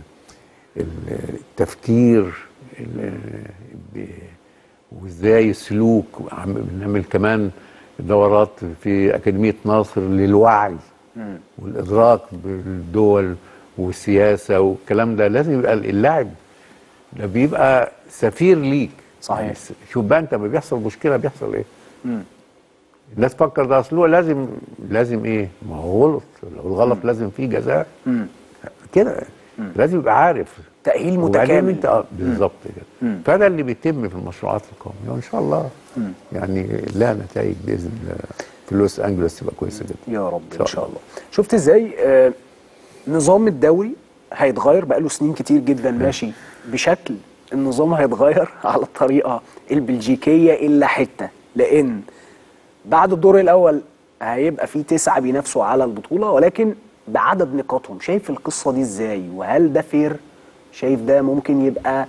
ال- التفكير ال- ب- وازاي السلوك وعم- بنعمل كمان دورات في اكاديميه ناصر للوعي والادراك بالدول والسياسه والكلام ده لازم يبقى اللاعب ده بيبقى سفير ليك صحيح. يعني س- شوف بقى انت لما بيحصل مشكله بيحصل ايه الناس تفكر ده اصل هو لازم لازم ايه ما هو غلط لو الغلط لازم فيه جزاء كده لازم يبقى عارف تأهيل وبعدين متكامل انت اه بالظبط كده فده اللي بيتم في المشروعات القوميه وان شاء الله يعني لها نتائج باذن الله في لوس انجلوس تبقى كويسه جدا يا رب إن ان شاء شاء الله شفت ازاي آه، نظام الدوري هيتغير بقاله سنين كتير جدا ماشي بشكل النظام هيتغير على الطريقه البلجيكيه الا حته لان بعد الدور الاول هيبقى في تسعه بينافسوا على البطوله ولكن بعدد نقاطهم شايف القصه دي ازاي وهل ده فير شايف ده ممكن يبقى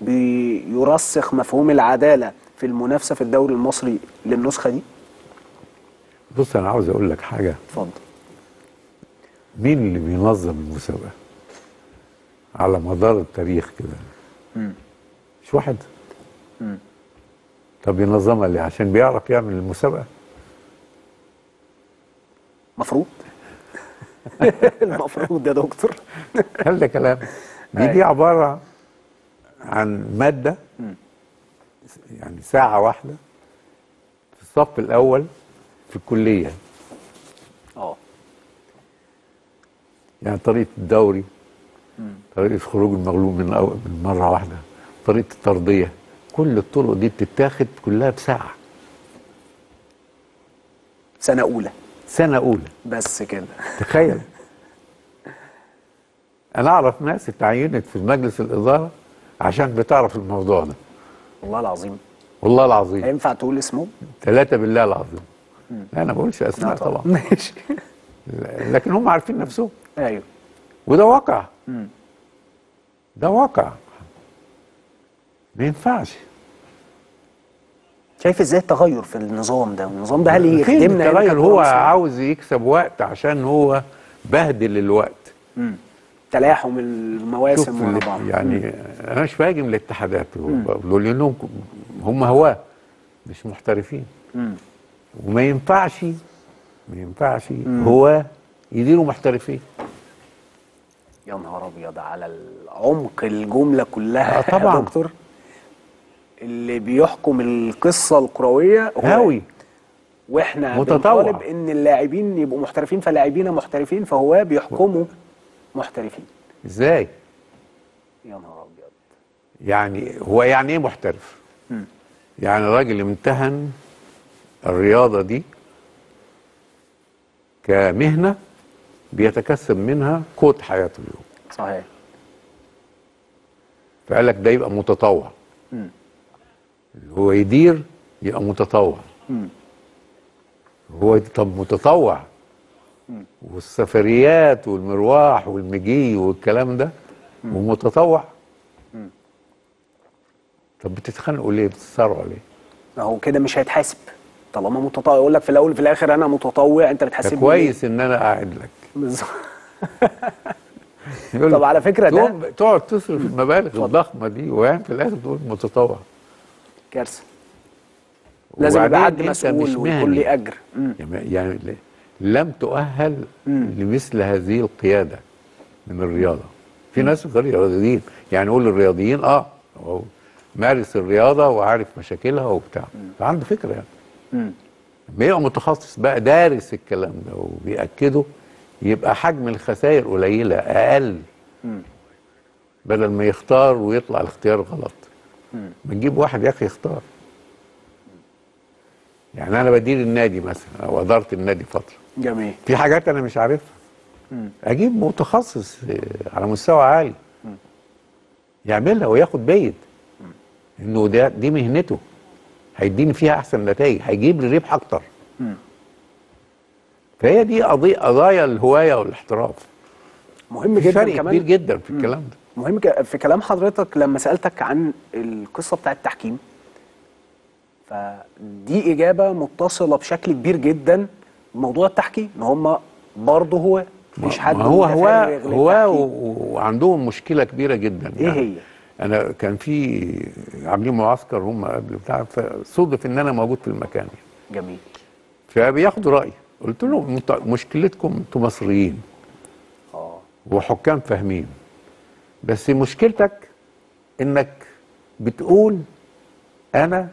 بيرسخ مفهوم العداله في المنافسه في الدوري المصري للنسخه دي بص انا عاوز اقول لك حاجه اتفضل مين اللي بينظم المسابقه على مدار التاريخ كده مش واحد طب ينظمها ليه عشان بيعرف يعمل المسابقه مفروض المفروض يا دكتور هل ده كلام دي دي عباره عن ماده يعني ساعه واحده في الصف الاول في الكليه اه يعني طريقه الدوري طريقه خروج المغلوب من أول من مره واحده طريقه الترضيه كل الطرق دي بتتاخد كلها بساعه سنه اولى سنه اولى بس كده تخيل انا اعرف ناس اتعينت في مجلس الاداره عشان بتعرف الموضوع ده والله العظيم والله العظيم هينفع تقول اسمه؟ ثلاثه بالله العظيم لا انا ما بقولش اسماء طبعا ماشي لكن هم عارفين نفسهم ايوه وده واقع ده واقع ما ينفعش شايف ازاي التغير في النظام ده والنظام ده هل فين يخدمنا هنا التغير ككرة هو مصرية؟ عاوز يكسب وقت عشان هو بهدل الوقت تلاحم شوف المواسم ورا اللي- بعض يعني انا مش بهاجم الاتحادات دول لانهم هم هواه مش محترفين وما ينفعش ما ينفعش هو يديروا محترفين يا نهار ابيض على العمق الجمله كلها آه طبعاً. يا دكتور اللي بيحكم القصه الكرويه هو هاوي واحنا متطوع. بنطالب ان اللاعبين يبقوا محترفين فلاعبين محترفين فهو بيحكموا محترفين ازاي يا نهار ابيض يعني هو يعني ايه محترف يعني راجل امتهن الرياضه دي كمهنه بيتكسب منها قوت حياته اليوم صحيح فقال لك ده يبقى متطوع مم. اللي هو يدير يبقى متطوع مم. هو طب متطوع والسفريات والمرواح والمجي والكلام ده ومتطوع طب بتتخانقوا ليه بتتصارعوا ليه ما هو كده مش هيتحاسب طالما متطوع يقول لك في الاول وفي الاخر انا متطوع انت ده بتحاسبني كويس ان انا قاعد لك بالظبط. يقول طب لك على فكره ده تقوم- تقعد تصرف المبالغ الضخمه دي وبعدين في الاخر تقول متطوع كارثه لازم يبقى وبعدين حد أنت مسؤول مش ويكون مهني. ليه اجر مم. يعني- يعني ل- لم تؤهل لمثل هذه القياده من الرياضه في ناس غير رياضيين يعني نقول الرياضيين اه هو مارس الرياضه وعارف مشاكلها وبتاع فعنده فكره يعني مم. لما يبقى متخصص بقى دارس الكلام ده وبيأكده يبقى حجم الخسائر قليله اقل بدل ما يختار ويطلع الاختيار غلط ما نجيب واحد يا اخي يختار يعني انا بدير النادي مثلا او اداره النادي فتره جميل في حاجات انا مش عارفها اجيب متخصص آه، على مستوى عالي يعملها وياخد بيد انه ده دي مهنته هيديني فيها احسن نتائج هيجيب لي ربح اكتر فهي دي قضية قضايا الهوايه والاحتراف مهم في جدا فرق كمان كبير جدا في الكلام ده مهم ك- في كلام حضرتك لما سألتك عن القصة بتاع التحكيم فدي إجابة متصلة بشكل كبير جدا بموضوع التحكيم إن هم برضه هو مش حد ما هو هو متفرغ هو للتحكيم. و- وعندهم مشكله كبيره جدا إيه يعني. هي؟ انا كان في عاملين معسكر هم قبل بتاع فصدف ان انا موجود في المكان جميل فبياخدوا رايي قلت لهم انتوا مشكلتكم انتوا مصريين اه وحكام فاهمين بس مشكلتك انك بتقول انا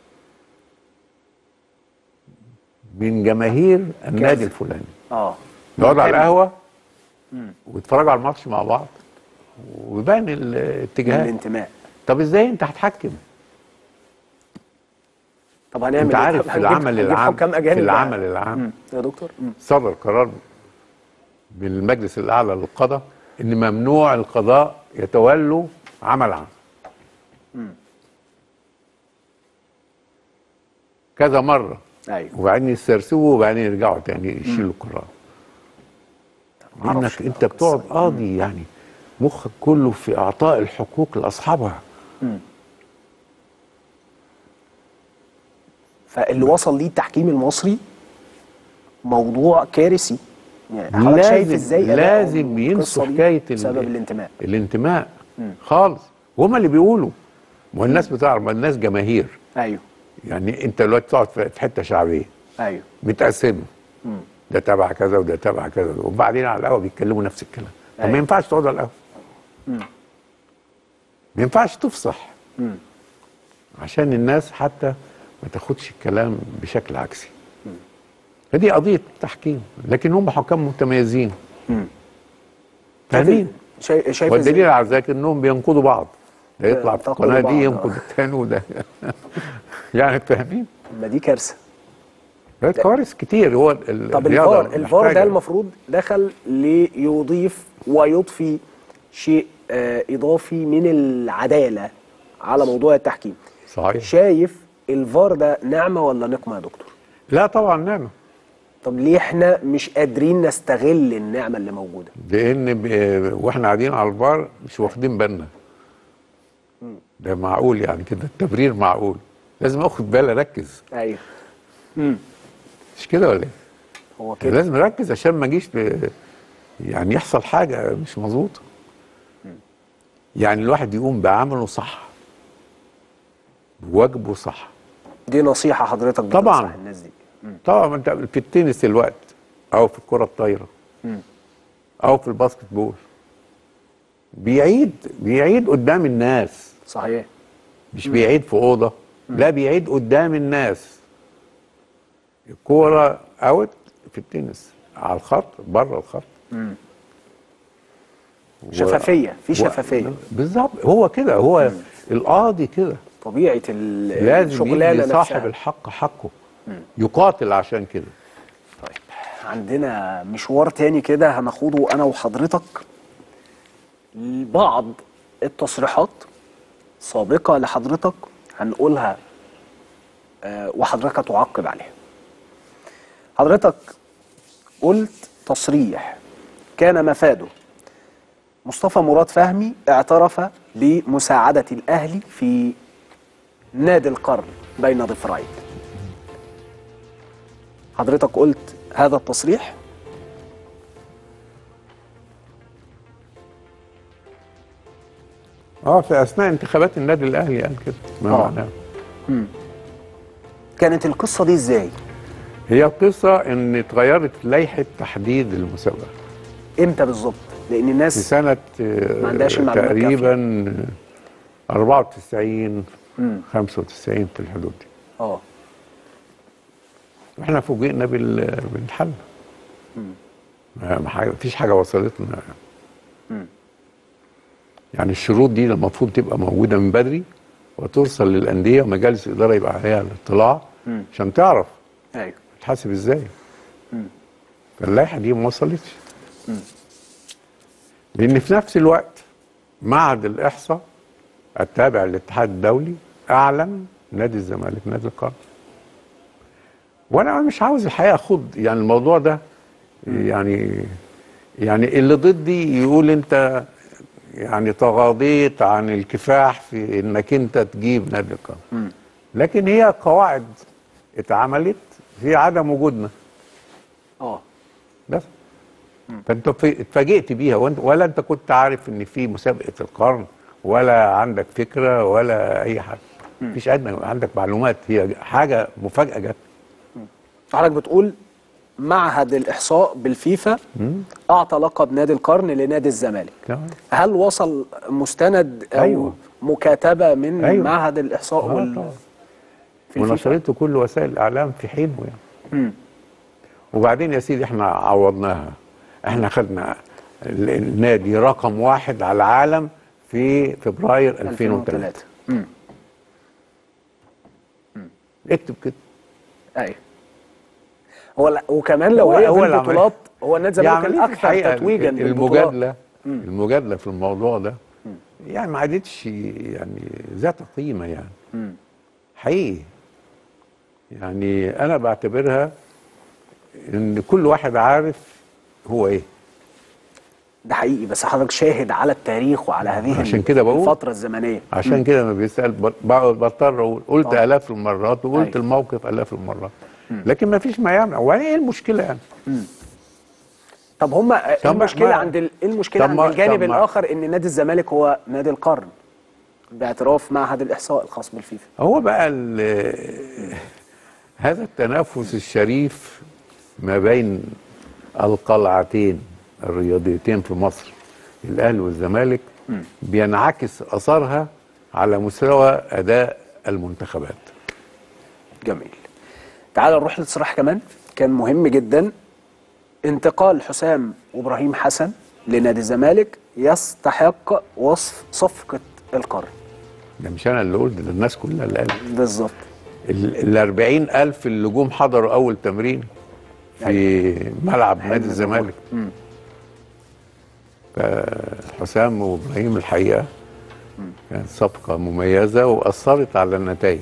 من جماهير النادي الفلاني اه يقعدوا على منتمي. القهوه ويتفرجوا على الماتش مع بعض ويبان الاتجاهات الانتماء طب ازاي انت هتحكم طب هنعمل انت إيه؟ عارف طب في هنجيب- العمل هنجيب العام حكام في أجانب بقى. العمل العام مم. يا دكتور مم. صدر قرار من المجلس الاعلى للقضاء ان ممنوع القضاء يتولوا عمل عام كذا مره ايوه وبعدين يسترسلوا وبعدين يرجعوا تاني يشيلوا القرار معرفش انك بقى انت بتقعد القصة دي. قاضي يعني مخك كله في اعطاء الحقوق لاصحابها فاللي وصل ليه التحكيم المصري موضوع كارثي يعني حضرتك شايف لازم- ازاي أداء لازم القصة ينسوا دي حكاية ال- بسبب الانتماء الانتماء خالص وهم اللي بيقولوا ما الناس بتعرف ما الناس جماهير ايوه يعني انت دلوقتي تقعد في في حته شعبيه ايوه متقسمه ده تبع كذا وده تبع كذا وبعدين على القهوه بيتكلموا نفس الكلام طب أيوة. ما ينفعش تقعد على القهوه ما ينفعش تفصح عشان الناس حتى ما تاخدش الكلام بشكل عكسي فدي قضيه تحكيم لكن هم حكام متميزين فاهمين شايف شايف والدليل ازاي على ذلك انهم بينقضوا بعض ده يطلع في بينتقدوا القناه بعض، دي آه. ينقد الثاني وده يعني فاهمين ما دي كارثه ده كوارث كتير هو ال- طب الرياضة الفار الفار ده محتاجة. المفروض دخل ليضيف ويضفي شيء آه اضافي من العداله على موضوع التحكيم صحيح شايف الفار ده نعمه ولا نقمه يا دكتور لا طبعا نعمه طب ليه احنا مش قادرين نستغل النعمه اللي موجوده لان ب- واحنا قاعدين على البار مش واخدين بالنا ده معقول يعني كده التبرير معقول لازم اخد بالي اركز ايوه مش كده ولا ايه؟ هو كده لازم اركز عشان ما اجيش ب- يعني يحصل حاجه مش مظبوطه يعني الواحد يقوم بعمله صح بواجبه صح دي نصيحه حضرتك طبعاً. بتنصح الناس دي طبعا انت في التنس الوقت او في الكره الطايره او في الباسكت بول بيعيد بيعيد قدام الناس صحيح مش بيعيد في اوضه لا بيعيد قدام الناس الكوره اوت في التنس على الخط بره الخط و- شفافيه في و- شفافيه بالظبط هو كده هو القاضي كده طبيعه ال- لازم الشغلانه يدي صاحب نفسها الحق حقه يقاتل عشان كده طيب عندنا مشوار تاني كده هناخده انا وحضرتك بعض التصريحات سابقة لحضرتك هنقولها آه، وحضرتك هتعقب عليها حضرتك قلت تصريح كان مفاده مصطفى مراد فهمي اعترف بمساعدة الأهلي في نادي القرن بين ضفرين حضرتك قلت هذا التصريح اه في اثناء انتخابات النادي الاهلي قال كده ما آه. معناه كانت القصة دي ازاي؟ هي القصه ان اتغيرت لائحه تحديد المسابقه امتى بالظبط؟ لأن في الناس سنه آه، ما عندهاش المعلومات تقريبا 94 95 في الحدود دي اه واحنا فوجئنا بال- بالحل ما ما حاجة- فيش حاجه وصلتنا يعني الشروط دي المفروض تبقى موجوده من بدري وتوصل للانديه ومجالس الاداره يبقى عليها الاطلاع عشان تعرف ايوه تحاسب ازاي فاللائحه دي ما وصلتش لان في نفس الوقت معهد الاحصاء التابع للاتحاد الدولي اعلن نادي الزمالك نادي القرن وانا مش عاوز الحقيقه اخد يعني الموضوع ده يعني يعني اللي ضدي يقول انت يعني تغاضيت عن الكفاح في انك انت تجيب نادي القرن لكن هي قواعد اتعملت في عدم وجودنا اه بس فانت ف- اتفاجئت بيها وانت ولا انت كنت عارف ان في مسابقه القرن ولا عندك فكره ولا اي حاجه مفيش ادنى عندك معلومات هي حاجه مفاجاه جت حضرتك بتقول معهد الإحصاء بالفيفا أعطى لقب نادي القرن لنادي الزمالك تمام. هل وصل مستند أو أيوة. مكاتبة من أيوة. معهد الإحصاء آه وال... طبعا. في الفيفا؟ ونشرته كل وسائل الاعلام في حينه يعني وبعدين يا سيدي احنا عوضناها احنا خدنا ال- النادي رقم واحد على العالم في فبراير 2003 مم. اكتب كده ايوه هو لا وكمان لو هو- هي هو في اللي عمل- البطولات هو النادي الزمالك كان يعني في اكثر الحقيقة تتويجا بالبطولات المجادله المجادله في الموضوع ده يعني ما عادتش يعني ذات قيمه يعني حقيقي يعني انا بعتبرها ان كل واحد عارف هو ايه ده حقيقي بس حضرتك شاهد على التاريخ وعلى هذه عشان كده بقول. الفتره الزمنيه عشان كده ما بيسال ب- بقعد بضطر اقول قلت آه. الاف المرات وقلت أيوة. الموقف الاف المرات لكن ما فيش ما يمنع ولا ايه المشكله يعني طب هم ايه طب ما- المشكله ما- عند ال- ايه المشكله طب عند ما- الجانب طب ما- الاخر ان نادي الزمالك هو نادي القرن باعتراف معهد الاحصاء الخاص بالفيفا هو بقى ال- هذا التنافس الشريف ما بين القلعتين الرياضيتين في مصر الاهلي والزمالك بينعكس اثرها على مستوى اداء المنتخبات جميل تعال نروح لتصريح كمان كان مهم جدا انتقال حسام وابراهيم حسن لنادي الزمالك يستحق وصف صفقه القرن ده مش انا اللي قلت ده الناس كلها اللي قالت بالظبط ال 40 ألف اللي جم حضروا أول تمرين في ملعب نادي الزمالك فحسام وإبراهيم الحقيقة كانت صفقة مميزة وأثرت على النتائج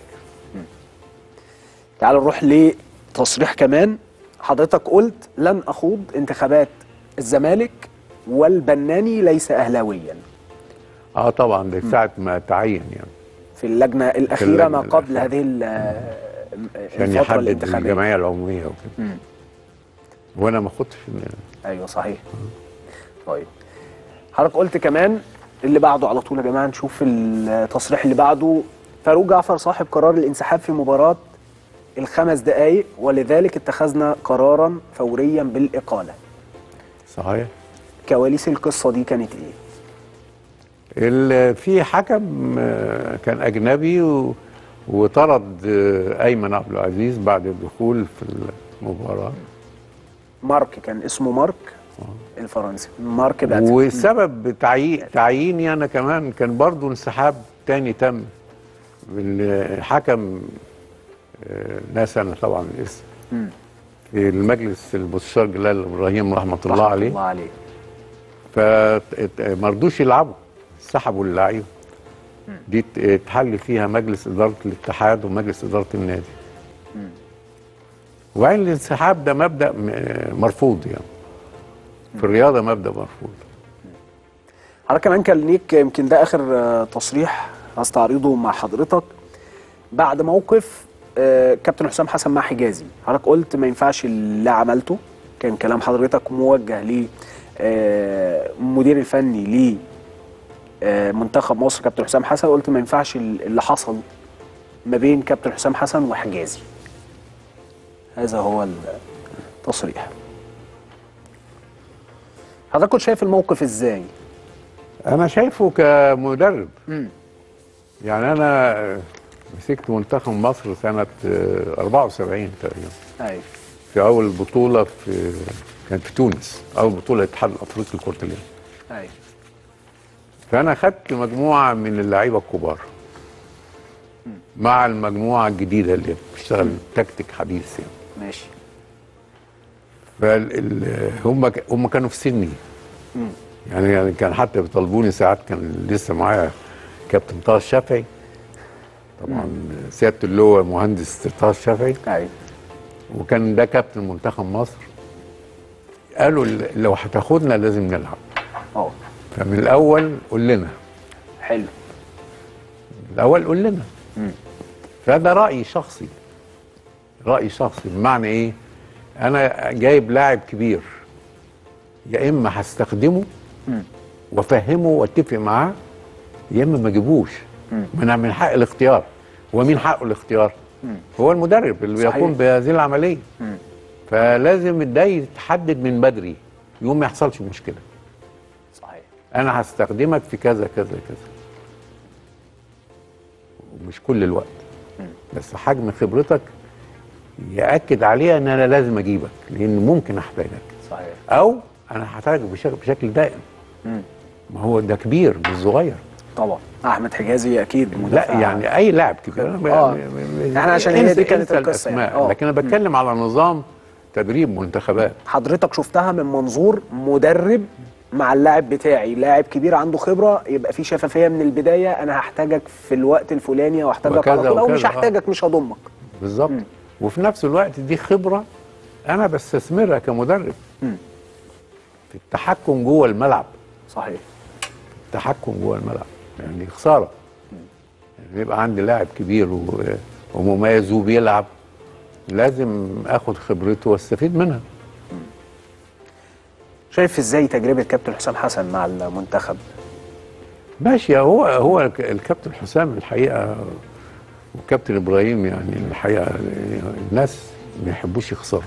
تعال نروح لتصريح كمان حضرتك قلت لن اخوض انتخابات الزمالك والبناني ليس اهلاويا اه طبعا ده ساعة ما تعين يعني في اللجنه الاخيره اللجنة ما قبل الأخيرة. هذه ال- عشان الفتره يحدد الانتخابيه الجمعية العمومية وكده وأنا ما خدتش إن- ايوه صحيح طيب حضرتك قلت كمان اللي بعده على طول يا جماعه نشوف التصريح اللي بعده فاروق جعفر صاحب قرار الانسحاب في مباراه الخمس دقائق ولذلك اتخذنا قرارا فوريا بالاقاله صحيح كواليس القصه دي كانت ايه ال- في حكم آه، كان اجنبي و- وطرد آه، ايمن عبد العزيز بعد الدخول في المباراه مارك كان اسمه مارك الفرنسي مارك بقى وسبب تعيين تعييني انا كمان كان برضو انسحاب تاني تم الحكم آه، ناس انا طبعا الاسم مم. في المجلس المستشار جلال ابراهيم رحمه الله رحمة عليه الله عليه فما رضوش يلعبوا سحبوا اللعيبه دي ات- اتحل فيها مجلس اداره الاتحاد ومجلس اداره النادي وبعدين الانسحاب ده مبدا م- مرفوض يعني في الرياضه مبدا مرفوض حضرتك كمان كان ليك يمكن ده اخر آه، تصريح هستعرضه مع حضرتك بعد موقف آه، كابتن حسام حسن مع حجازي حضرتك قلت ما ينفعش اللي عملته كان كلام حضرتك موجه ل المدير الفني ل آه، منتخب مصر كابتن حسام حسن قلت ما ينفعش اللي حصل ما بين كابتن حسام حسن وحجازي هذا هو التصريح حضرتك كنت شايف الموقف ازاي؟ انا شايفه كمدرب يعني انا مسكت منتخب مصر سنه آه، 74 تقريبا ايوه في اول بطوله في كانت في تونس اول بطوله الاتحاد الافريقي لكره اليد ايوه فانا خدت مجموعه من اللعيبه الكبار مع المجموعه الجديده اللي بتشتغل تكتيك حديث يعني ماشي فهم هم كانوا في سني يعني يعني كان حتى بيطالبوني ساعات كان لسه معايا كابتن طه الشافعي طبعا سياده اللواء مهندس طه الشافعي ايوه وكان ده كابتن منتخب مصر قالوا ال- لو هتاخدنا لازم نلعب اه فمن الاول قول لنا حلو الاول قول لنا فده رايي شخصي رايي شخصي بمعنى ايه انا جايب لاعب كبير يا اما هستخدمه وافهمه واتفق معاه يا اما ما اجيبوش من من حق الاختيار هو مين حقه الاختيار هو المدرب اللي صحيح. بيقوم بهذه العمليه فلازم ده يتحدد من بدري يوم ما يحصلش مشكله صحيح انا هستخدمك في كذا كذا كذا ومش كل الوقت بس حجم خبرتك ياكد عليها ان انا لازم اجيبك لان ممكن احتاجك صحيح او انا هحتاجك بشكل, بشكل دائم ما هو ده كبير مش صغير طبعا احمد حجازي اكيد لا مدافع. يعني اي لاعب كبير أنا ب- آه. ب- ب- إحنا عشان هي دي انسى- كانت انسى القصة يعني. الأسماء. آه. لكن انا بتكلم على نظام تدريب منتخبات حضرتك شفتها من منظور مدرب مع اللاعب بتاعي لاعب كبير عنده خبره يبقى في شفافيه من البدايه انا هحتاجك في الوقت الفلاني او هحتاجك وكذا على طول او وكذا، مش آه. هحتاجك مش هضمك بالظبط وفي نفس الوقت دي خبره انا بستثمرها كمدرب في التحكم جوه الملعب صحيح التحكم جوه الملعب يعني خساره يعني يبقى عندي لاعب كبير و- ومميز وبيلعب لازم اخد خبرته واستفيد منها شايف ازاي تجربه كابتن حسام حسن مع المنتخب ماشي هو هو الك- الكابتن حسام الحقيقه والكابتن ابراهيم يعني الحقيقه الناس ما يحبوش يخسروا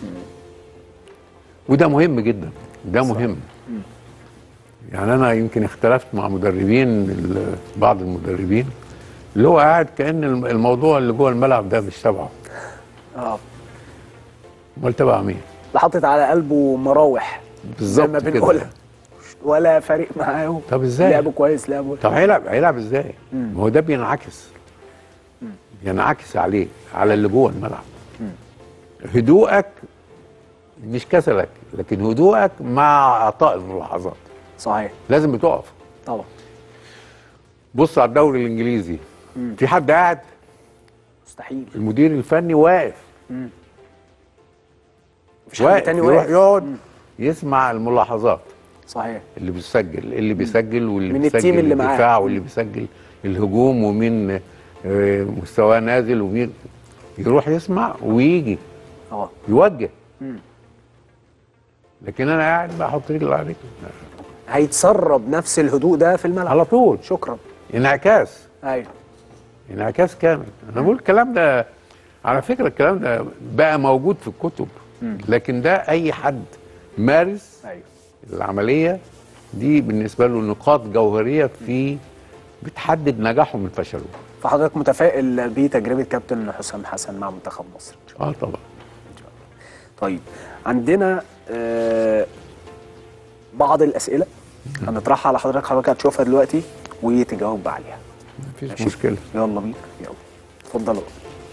وده مهم جدا ده مهم يعني انا يمكن اختلفت مع مدربين ال- بعض المدربين اللي هو قاعد كان الم- الموضوع اللي جوه الملعب ده مش تبعه اه امال تبع مين اللي حاطط على قلبه مراوح زي ما بالظبط كده. بنقولها ولا فارق معاه طب ازاي؟ لعبه كويس لعبه طب هيلعب هيلعب ازاي؟ ما هو ده بينعكس بينعكس عليه على اللي جوه الملعب هدوءك مش كسلك لكن هدوءك مع اعطاء الملاحظات صحيح لازم بتقف طبعا بص على الدوري الانجليزي في حد قاعد مستحيل المدير الفني واقف مفيش حد واقف تاني يروح واقف يقعد يسمع الملاحظات صحيح اللي بيسجل اللي بيسجل واللي من بيسجل التيم اللي معاه. الدفاع واللي بيسجل الهجوم ومين آه، مستواه نازل ومين يروح يسمع ويجي اه يوجه لكن انا قاعد بحط رجل على رجل هيتسرب نفس الهدوء ده في الملعب على طول شكرا انعكاس ايوه انعكاس كامل انا بقول الكلام ده على فكره الكلام ده بقى موجود في الكتب لكن ده اي حد مارس ايوه العمليه دي بالنسبه له نقاط جوهريه في بتحدد نجاحه من فشله فحضرتك متفائل بتجربه كابتن حسام حسن مع منتخب مصر اه طبعا طيب عندنا آه بعض الاسئله هنطرحها على حضرتك حضرتك هتشوفها دلوقتي وتجاوب عليها مفيش ماشي. مشكله يلا بينا يلا اتفضلوا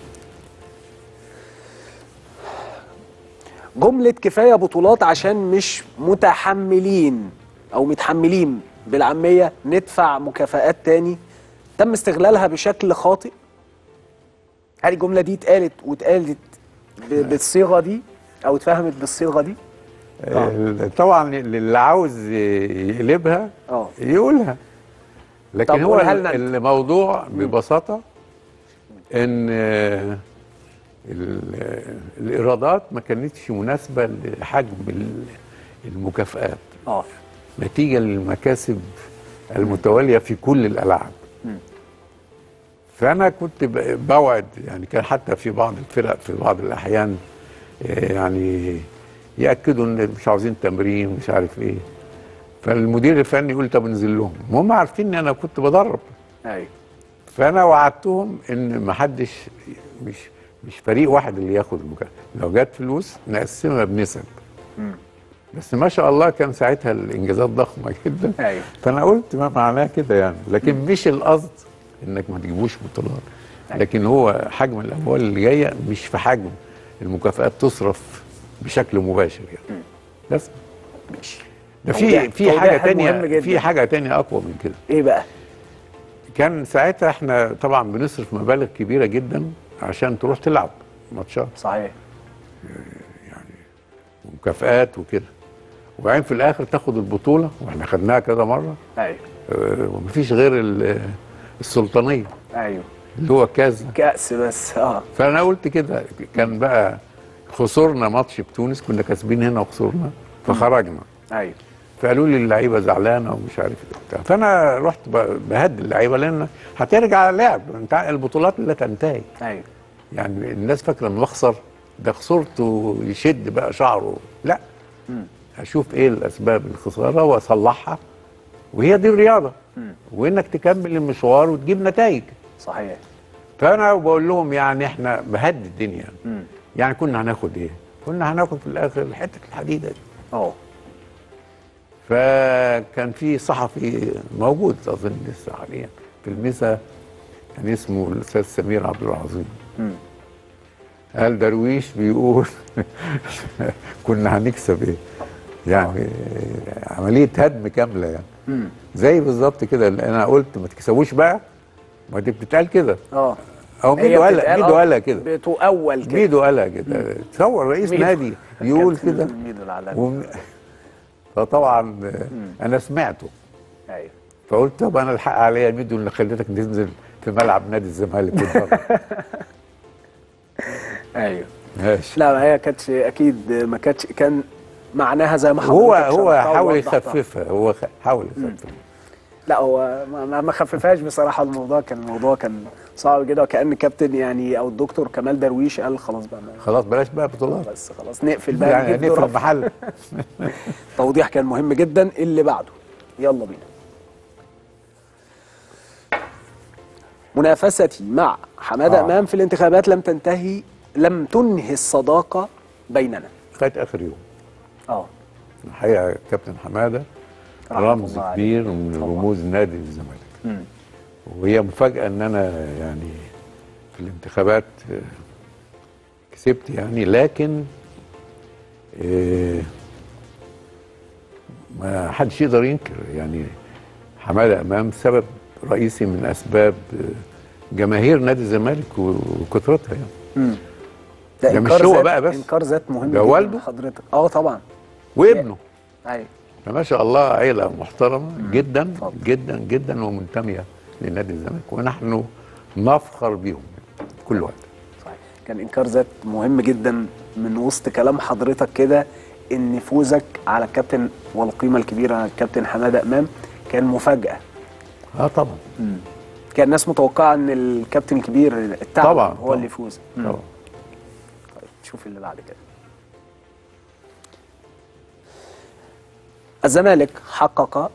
جملة كفاية بطولات عشان مش متحملين أو متحملين بالعامية ندفع مكافآت تاني تم استغلالها بشكل خاطئ هل الجملة دي اتقالت واتقالت ب- بالصيغة دي أو اتفهمت بالصيغة دي؟ آه. طبعا اللي عاوز يقلبها اه يقولها لكن طب هو قولها لنا أنت. الموضوع ببساطه ان آه، ال- الايرادات ما كانتش مناسبه لحجم ال- المكافآت اه نتيجه للمكاسب المتواليه في كل الالعاب فانا كنت ب- بوعد يعني كان حتى في بعض الفرق في بعض الاحيان آه، يعني ياكدوا ان مش عاوزين تمرين مش عارف ايه فالمدير الفني يقول طب انزل لهم هم عارفين ان انا كنت بدرب ايوه فانا وعدتهم ان ما حدش مش مش فريق واحد اللي ياخد المكافاه لو جت فلوس نقسمها بنسب بس ما شاء الله كان ساعتها الانجازات ضخمه جدا ايوه فانا قلت ما معناه كده يعني لكن مش القصد انك ما تجيبوش بطولات لكن هو حجم الاموال اللي جايه مش في حجم المكافآت تصرف بشكل مباشر يعني بس ماشي ده توضيح- في في توضيح حاجه مهم تانية جدا. في حاجه تانية اقوى من كده ايه بقى؟ كان ساعتها احنا طبعا بنصرف مبالغ كبيره جدا عشان تروح تلعب ماتشات صحيح ومكافآت وكده وبعدين في الاخر تاخد البطوله واحنا خدناها كذا مره ايوه اه، ومفيش غير ال- السلطانيه ايوه اللي هو كاس ده. كأس بس اه فانا قلت كده كان بقى خسرنا ماتش بتونس كنا كاسبين هنا وخسرنا فخرجنا ايوه فقالوا لي اللعيبه زعلانه ومش عارف ايه وبتاع فانا رحت ب- بهدي اللعيبه لان هترجع لعب انت عارف البطولات لا تنتهي ايوه يعني الناس فاكره انه اخسر ده خسرته يشد بقى شعره لا اشوف ايه الاسباب الخساره واصلحها وهي دي الرياضه وانك تكمل المشوار وتجيب نتائج صحيح فانا بقول لهم يعني احنا بهدي الدنيا يعني كنا هناخد ايه كنا هناخد في الاخر حته الحديده دي اه فكان في صحفي موجود اظن لسه حاليا في المسا كان اسمه الاستاذ سمير عبد العظيم قال درويش بيقول كنا هنكسب ايه يعني عمليه هدم كامله يعني زي بالظبط كده اللي انا قلت ما تكسبوش بقى ما دي بتتقال كده اه او هي ميدو قالها بتتقال ميدو آه، قالها كده بتؤول كده ميدو قالها كده تصور رئيس ميدو. نادي يقول كابتن كده ميدو العالمي وم... فطبعا آه، انا سمعته ايوه فقلت طب انا الحق عليا يا ميدو اللي خليتك تنزل في ملعب نادي الزمالك وتدرب. ايوه ماشي لا ما هي كانتش اكيد ما كانتش كان معناها زي ما حضرتك هو هو شرحتها حاول ووضحتها. يخففها هو خ- حاول يخففها لا هو ما- ما ما خففهاش بصراحه الموضوع كان الموضوع كان صعب جدا وكان كابتن يعني او الدكتور كمال درويش قال خلاص بقى ما خلاص بلاش بقى بطولات بس خلاص نقفل بقى يعني نجيب نقفل ظرف. المحل توضيح كان مهم جدا اللي بعده يلا بينا منافستي مع حماده آه. امام في الانتخابات لم تنتهي لم تنهي الصداقه بيننا لغايه اخر يوم اه الحقيقه كابتن حماده رحمة رمز الله عليه. كبير من طبعا. رموز نادي الزمالك مم. وهي مفاجاه ان انا يعني في الانتخابات آه، كسبت يعني لكن آه، ما حدش يقدر ينكر يعني حماده امام سبب رئيسي من اسباب آه، جماهير نادي الزمالك وكثرتها يعني ده ده مش إنكار هو ذات- بقى بس. انكار ذات مهم ده جدا والده؟ حضرتك اه طبعا وابنه ايوه فما شاء الله عيلة محترمة جدا اتفضل. جدا جدا ومنتمية لنادي الزمالك ونحن نفخر بيهم في كل وقت صحيح كان انكار ذات مهم جدا من وسط كلام حضرتك كده ان فوزك على الكابتن والقيمه الكبيره الكابتن حماده امام كان مفاجاه اه طبعا كان الناس متوقعه ان الكابتن الكبير التعب طبعا، هو طبعا. اللي يفوز مم. طبعا شوف اللي بعد كده الزمالك حقق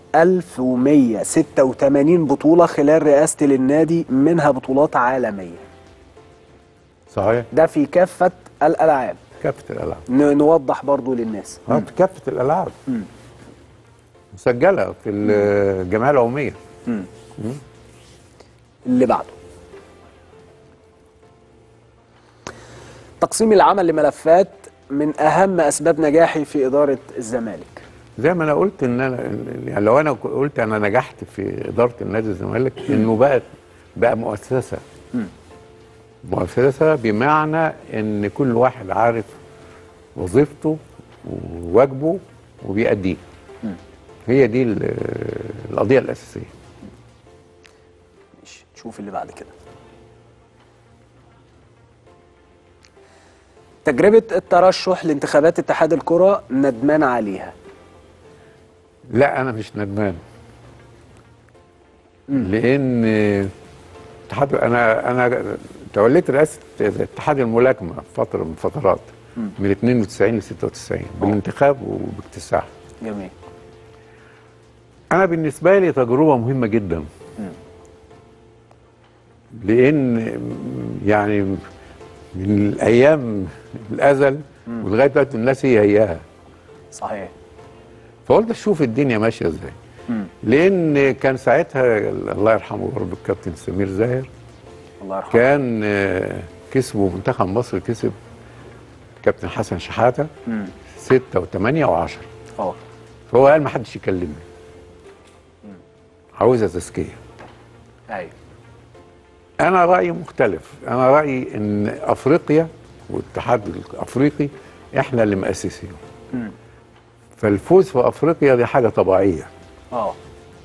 1186 بطولة خلال رئاسته للنادي منها بطولات عالمية صحيح ده في كافة الألعاب كافه الالعاب ن- نوضح برضو للناس اه في كافه الالعاب مسجله في الجمعيه العموميه اللي بعده تقسيم العمل لملفات من أهم أسباب نجاحي في إدارة الزمالك زي ما انا قلت ان انا يعني لو انا قلت انا نجحت في اداره النادي الزمالك انه بقت بقى مؤسسه مؤسسه بمعنى ان كل واحد عارف وظيفته وواجبه وبيأديه هي دي ال- القضيه الاساسيه ماشي شوف اللي بعد كده تجربة الترشح لانتخابات اتحاد الكرة ندمان عليها لا انا مش ندمان لان اتحاد انا انا توليت رئاسه اتحاد الملاكمه فتره من فترات من 92 ل 96 بالانتخاب وباكتساح جميل انا بالنسبه لي تجربه مهمه جدا لان يعني من الايام الازل ولغايه دلوقتي الناس هي هياها صحيح فقلت اشوف الدنيا ماشيه ازاي لان كان ساعتها الله يرحمه برضه الكابتن سمير زاهر الله يرحمه كان آه، كسبوا منتخب مصر كسب كابتن حسن شحاته مم. ستة وثمانية وعشرة اه فهو قال ما حدش يكلمني عاوزها تزكية ايوه أنا رأيي مختلف أنا رأيي إن أفريقيا والاتحاد الأفريقي إحنا اللي مؤسسينه مم. فالفوز في أفريقيا دي حاجة طبيعية اه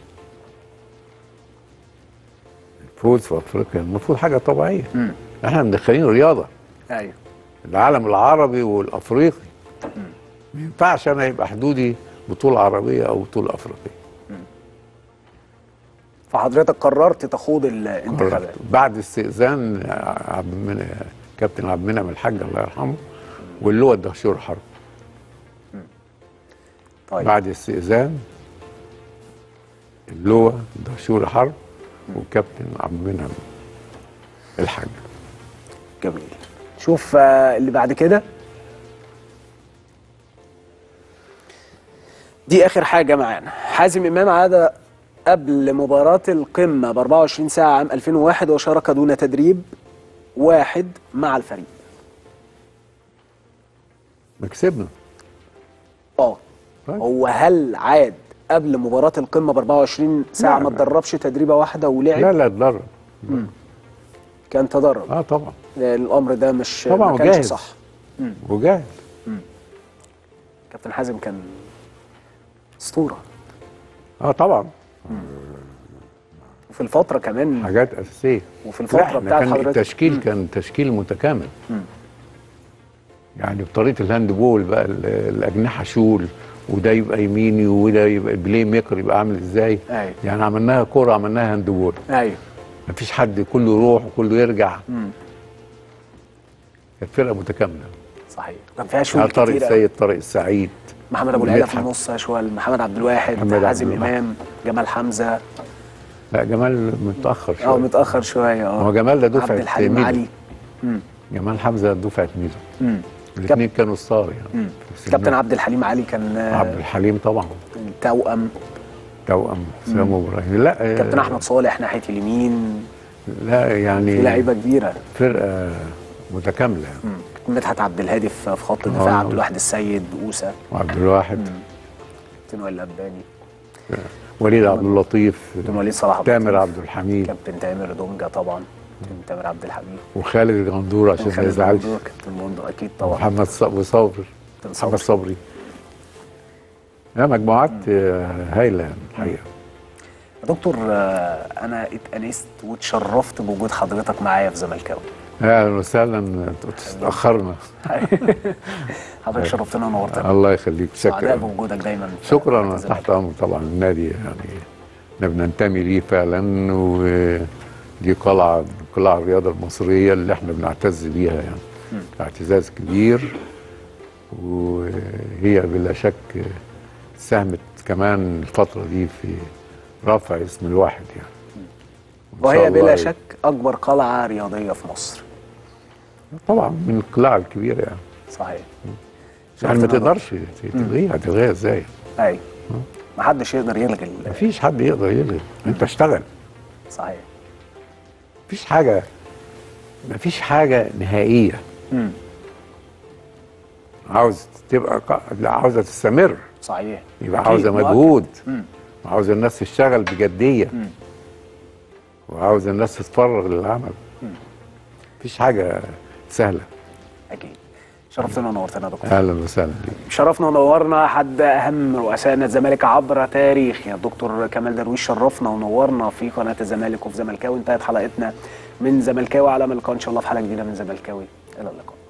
الفوز في أفريقيا المفروض حاجة طبيعية مم. إحنا مدخلين رياضة ايوه العالم العربي والافريقي ما ينفعش انا يبقى حدودي بطوله عربيه او بطوله افريقيه فحضرتك قررت تخوض الانتخابات قررت. بعد استئذان عبد المنعم كابتن عبد المنعم الحاج الله يرحمه واللي هو الدهشور حرب طيب بعد استئذان اللي هو الدهشور حرب وكابتن عبد المنعم الحاج جميل شوف آه، اللي بعد كده دي اخر حاجه معانا حازم امام عاد قبل مباراه القمه ب 24 ساعه عام 2001 وشارك دون تدريب واحد مع الفريق ما كسبنا اه طيب. هو هل عاد قبل مباراه القمه ب 24 ساعه لا، ما لا. اتدربش تدريبه واحده ولعب لا لا اتدرب كان تدرب اه طبعا الامر ده مش طبعا ما كانش وجاهز. صح وجاهز كابتن حازم كان اسطوره اه طبعا وفي الفتره كمان حاجات اساسيه وفي لا، الفتره إحنا بتاعت كان حضرتك التشكيل كان تشكيل متكامل يعني بطريقه الهاند بول بقى ال- الاجنحه شول وده يبقى يميني وده يبقى البلاي ميكر يبقى عامل ازاي أيوة. يعني عملناها كوره عملناها هاند بول ايوه مفيش حد كله يروح وكله يرجع كانت فرقه متكامله صحيح كان فيها شوط يعني طارق كتير أوي. السيد طارق السعيد محمد ابو العلا في مدحت. النص اشول محمد عبد الواحد محمد حازم عبد الواحد. امام جمال حمزه لا جمال متاخر اه شويه متاخر شويه اه هو جمال ده عبد دفعه الحليم ميدو. علي جمال حمزه دفعه ميدو مم. الاثنين كانوا ستار يعني في كابتن سنهم. عبد الحليم علي كان آه، عبد الحليم طبعا توأم توأم حسام ابراهيم لا آه، كابتن احمد صالح ناحيه اليمين لا يعني في لعيبه كبيره فرقه متكامله يعني. مم. مدحت عبد الهادي في في خط الدفاع آه. عبد الواحد السيد اوسه وعبد الواحد كابتن وائل الاباني وليد عبد اللطيف كابتن وليد صلاح عبد تامر اللطيف. عبد الحميد كابتن تامر دونجا طبعا كابتن تامر عبد الحميد وخالد الغندور عشان ما خالد يزعلش ممدوح، كابتن موندو اكيد طبعا محمد ص- وصبري كابتن محمد صبري. صبري لا مجموعات آه، هايله يعني الحقيقه يا دكتور آه، انا اتأنست واتشرفت بوجود حضرتك معايا في زملكاوي اهلا وسهلا تاخرنا حضرتك شرفتنا ونورتنا الله يخليك سعداء شكرا بوجودك دايما في شكرا قناة أنا الزمالك. تحت امر طبعا النادي يعني احنا بننتمي ليه فعلا ودي قلعه قلعه الرياضه المصريه اللي احنا بنعتز بيها يعني اعتزاز كبير وهي بلا شك ساهمت كمان الفترة دي في رفع اسم الواحد يعني إن شاء وهي الله بلا شك اكبر قلعه رياضيه في مصر طبعا من القلاع الكبيرة يعني صحيح يعني ما شرفتنا يا تقدرش تلغيها تلغيها ازاي؟ اي ما حدش يقدر يلغي ال- مفيش حد يقدر يلغي انت اشتغل صحيح مفيش حاجة مفيش حاجة نهائية مم. عاوز تبقى قا- لا عاوزة تستمر صحيح يبقى أكيد، عاوزة مؤكد. مجهود مم. وعاوزة الناس تشتغل بجدية مم. وعاوزة الناس تتفرغ للعمل مفيش حاجة سهلة اكيد شرفتنا ونورتنا يا دكتور أهلا وسهلا بيك شرفنا ونورنا حد اهم رؤساء نادي الزمالك عبر تاريخ يا دكتور كمال درويش شرفنا ونورنا في قناه الزمالك وفي زملكاوي انتهت حلقتنا من زملكاوي على ملقا ان شاء الله في حلقه جديده من زملكاوي الى اللقاء